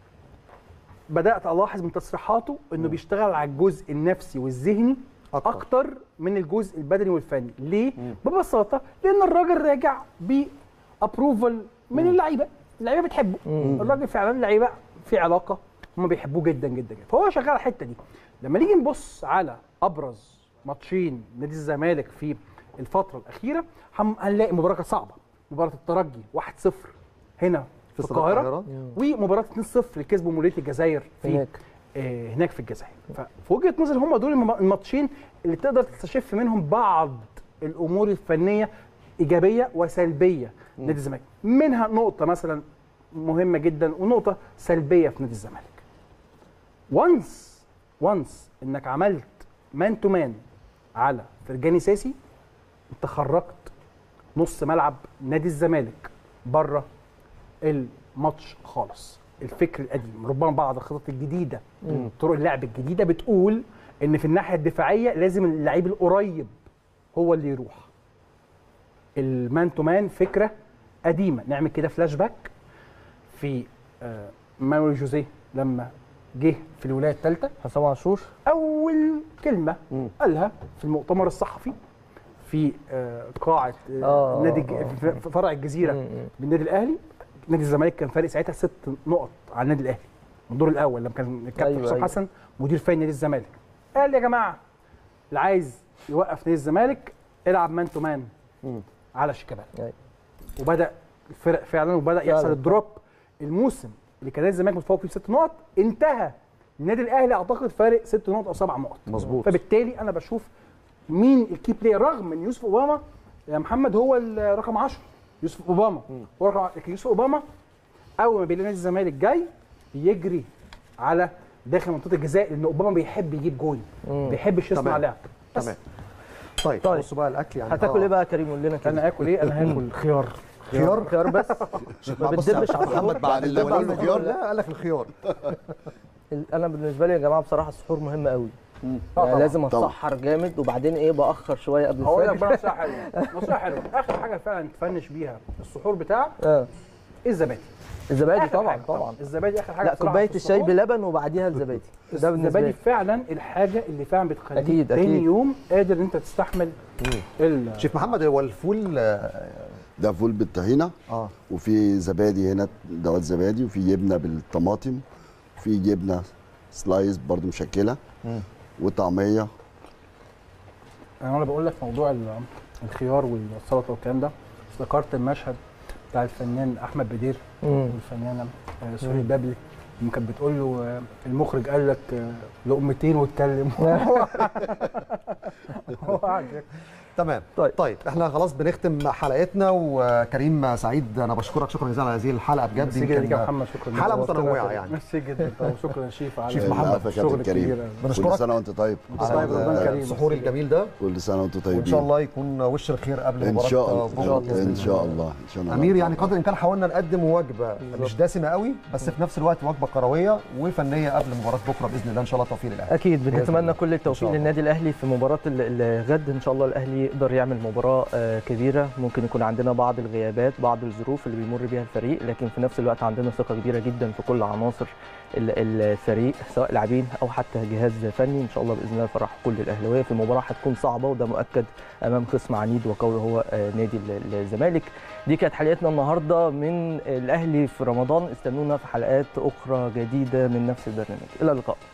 بدات الاحظ من تصريحاته انه بيشتغل على الجزء النفسي والذهني أكتر. اكتر, أكتر من الجزء البدني والفني ليه ببساطه لان الراجل راجع بابروفل من اللعيبه اللعيبه بتحبه الراجل فعلا اللعيبه في علاقه هم بيحبوه جدا جدا جدا فهو شغال على الحته دي لما نيجي نبص على ابرز ماتشين نادي الزمالك في الفتره الاخيره هم- هنلاقي مباراه كانت صعبه مباراه الترجي 1-0 هنا في, استاد القاهره ومباراه 2-0 اللي كسبوا مولوديه الجزائر في هناك. آه، هناك في الجزائر ففي وجهه نظري هم دول الم- الماتشين اللي تقدر تستشف منهم بعض الامور الفنيه ايجابيه وسلبيه نادي الزمالك منها نقطه مثلا مهمه جدا ونقطه سلبيه في نادي الزمالك وانس وانس انك عملت مان تو مان على فرجاني ساسي انت خرجت نص ملعب نادي الزمالك بره الماتش خالص الفكر القديم ربما بعض الخطط الجديده طرق اللعب الجديده بتقول ان في الناحيه الدفاعيه لازم اللعيب القريب هو اللي يروح المان تو مان فكره قديمه نعمل كده فلاش باك في آه، مانويل جوزيه لما جه في الولايه الثالثه حسام عاشور اول كلمه قالها في المؤتمر الصحفي في آه، قاعه آه، آه، نادي آه، الج- في في فرع الجزيره مم. بالنادي الاهلي نادي الزمالك كان فارق ساعتها ست نقط على النادي الاهلي الدور الاول لما كان الكابتن أيوة، حسام أيوة. حسن مدير فني نادي الزمالك قال يا جماعه اللي عايز يوقف نادي الزمالك العب مان تو مان على شيكابالا أيوة. وبدا الفرق فعلا وبدا يحصل فعلا. الدروب الموسم اللي كان نادي الزمالك متفوق فيه بست نقط انتهى النادي الاهلي اعتقد فارق ست نقط او سبع نقط مظبوط. فبالتالي انا بشوف مين الكي بلاير رغم ان يوسف اوباما يا محمد هو الرقم 10 يوسف اوباما هو رقم لكن يوسف اوباما اول ما بيلاقي نادي الزمالك جاي بيجري على داخل منطقه الجزاء لان اوباما بيحب يجيب جول مم. بيحبش يصنع تمام. لعب بس تمام طيب, طيب. بصوا بقى الاكل يعني هتاكل آه. ايه بقى يا كريم قول لنا كده انا اكل ايه انا هاكل خيار خيار خيار بس ما بص بتدبش على السحور محمد بعد اللي بعد وليه الخيار الخيار لا قال لك الخيار ال- انا بالنسبه لي يا جماعه بصراحه السحور مهم قوي آه يعني طبعاً. لازم طبعاً. اتسحر جامد وبعدين ايه باخر شويه قبل هقول لك الفجر بقى نصيحه حلوه نصيحه حلوه اخر حاجه فعلا تفنش بيها السحور بتاعك اه الزبادي الزبادي آخر طبعا حاجة طبعا الزبادي اخر حاجه لا بصراحة كوبايه في الشاي السحور. بلبن وبعديها الزبادي ده بالنسبه الزبادي لي فعلا الحاجه اللي فعلا بتخليك أكيد، تاني أكيد. يوم قادر ان انت تستحمل ال شيف محمد هو الفول آه، ده فول بالطحينه اه وفي زبادي هنا دوت زبادي وفي جبنه بالطماطم وفي جبنه سلايس برضو مشكله وطعميه انا وانا بقول لك موضوع ال- الخيار والسلطه والكلام ده افتكرت المشهد بتاع الفنان احمد بدير مم. والفنانه آه، سوري بابلي لما كانت بتقول له آه، المخرج قال لك آه، لقمتين واتكلم هو قاعد ياكل. تمام طيب. طيب احنا خلاص بنختم حلقتنا وكريم سعيد انا بشكرك شكرا جزيلا على هذه الحلقه بجد ميرسي جدا ليك يا يمكن محمد شكرا لك. حلقة نورتنا متنوعة كده. يعني. ميرسي جدا طبعا شكرا شيف على شيف محمد. العفو يا الشغل كابتن كريم الكبير بنشكرك. كل سنه وانت طيب طيب، رمضان كريم. السحور الجميل ده كل سنه وانتم طيبين وان شاء الله يكون وش الخير قبل ان مباراه شاء الله بكرة بإذن ان الله. شاء الله ان شاء الله امير يعني قدر الامكان حاولنا نقدم وجبه مش دسمه قوي بس في نفس الوقت وجبه كرويه وفنيه قبل مباراه بكره باذن الله ان شاء الله توفيق للاهلي اكيد بنتمنى الله. كل إن التوفيق شاء الله. للنادي الاهلي في مباراه ال- الغد ان شاء الله الاهلي يقدر يعمل مباراه آه، كبيره ممكن يكون عندنا بعض الغيابات بعض الظروف اللي بيمر بيها الفريق لكن في نفس الوقت عندنا ثقه كبيره جدا في كل عناصر ال- الفريق سواء لاعبين او حتى جهاز فني ان شاء الله باذن الله يفرح كل الاهلاويه في مباراه هتكون صعبه وده مؤكد امام خصم عنيد وقوي هو آه، نادي ال- الزمالك دي كانت حلقتنا النهارده من الاهلي في رمضان استنونا في حلقات اخرى جديده من نفس البرنامج الى اللقاء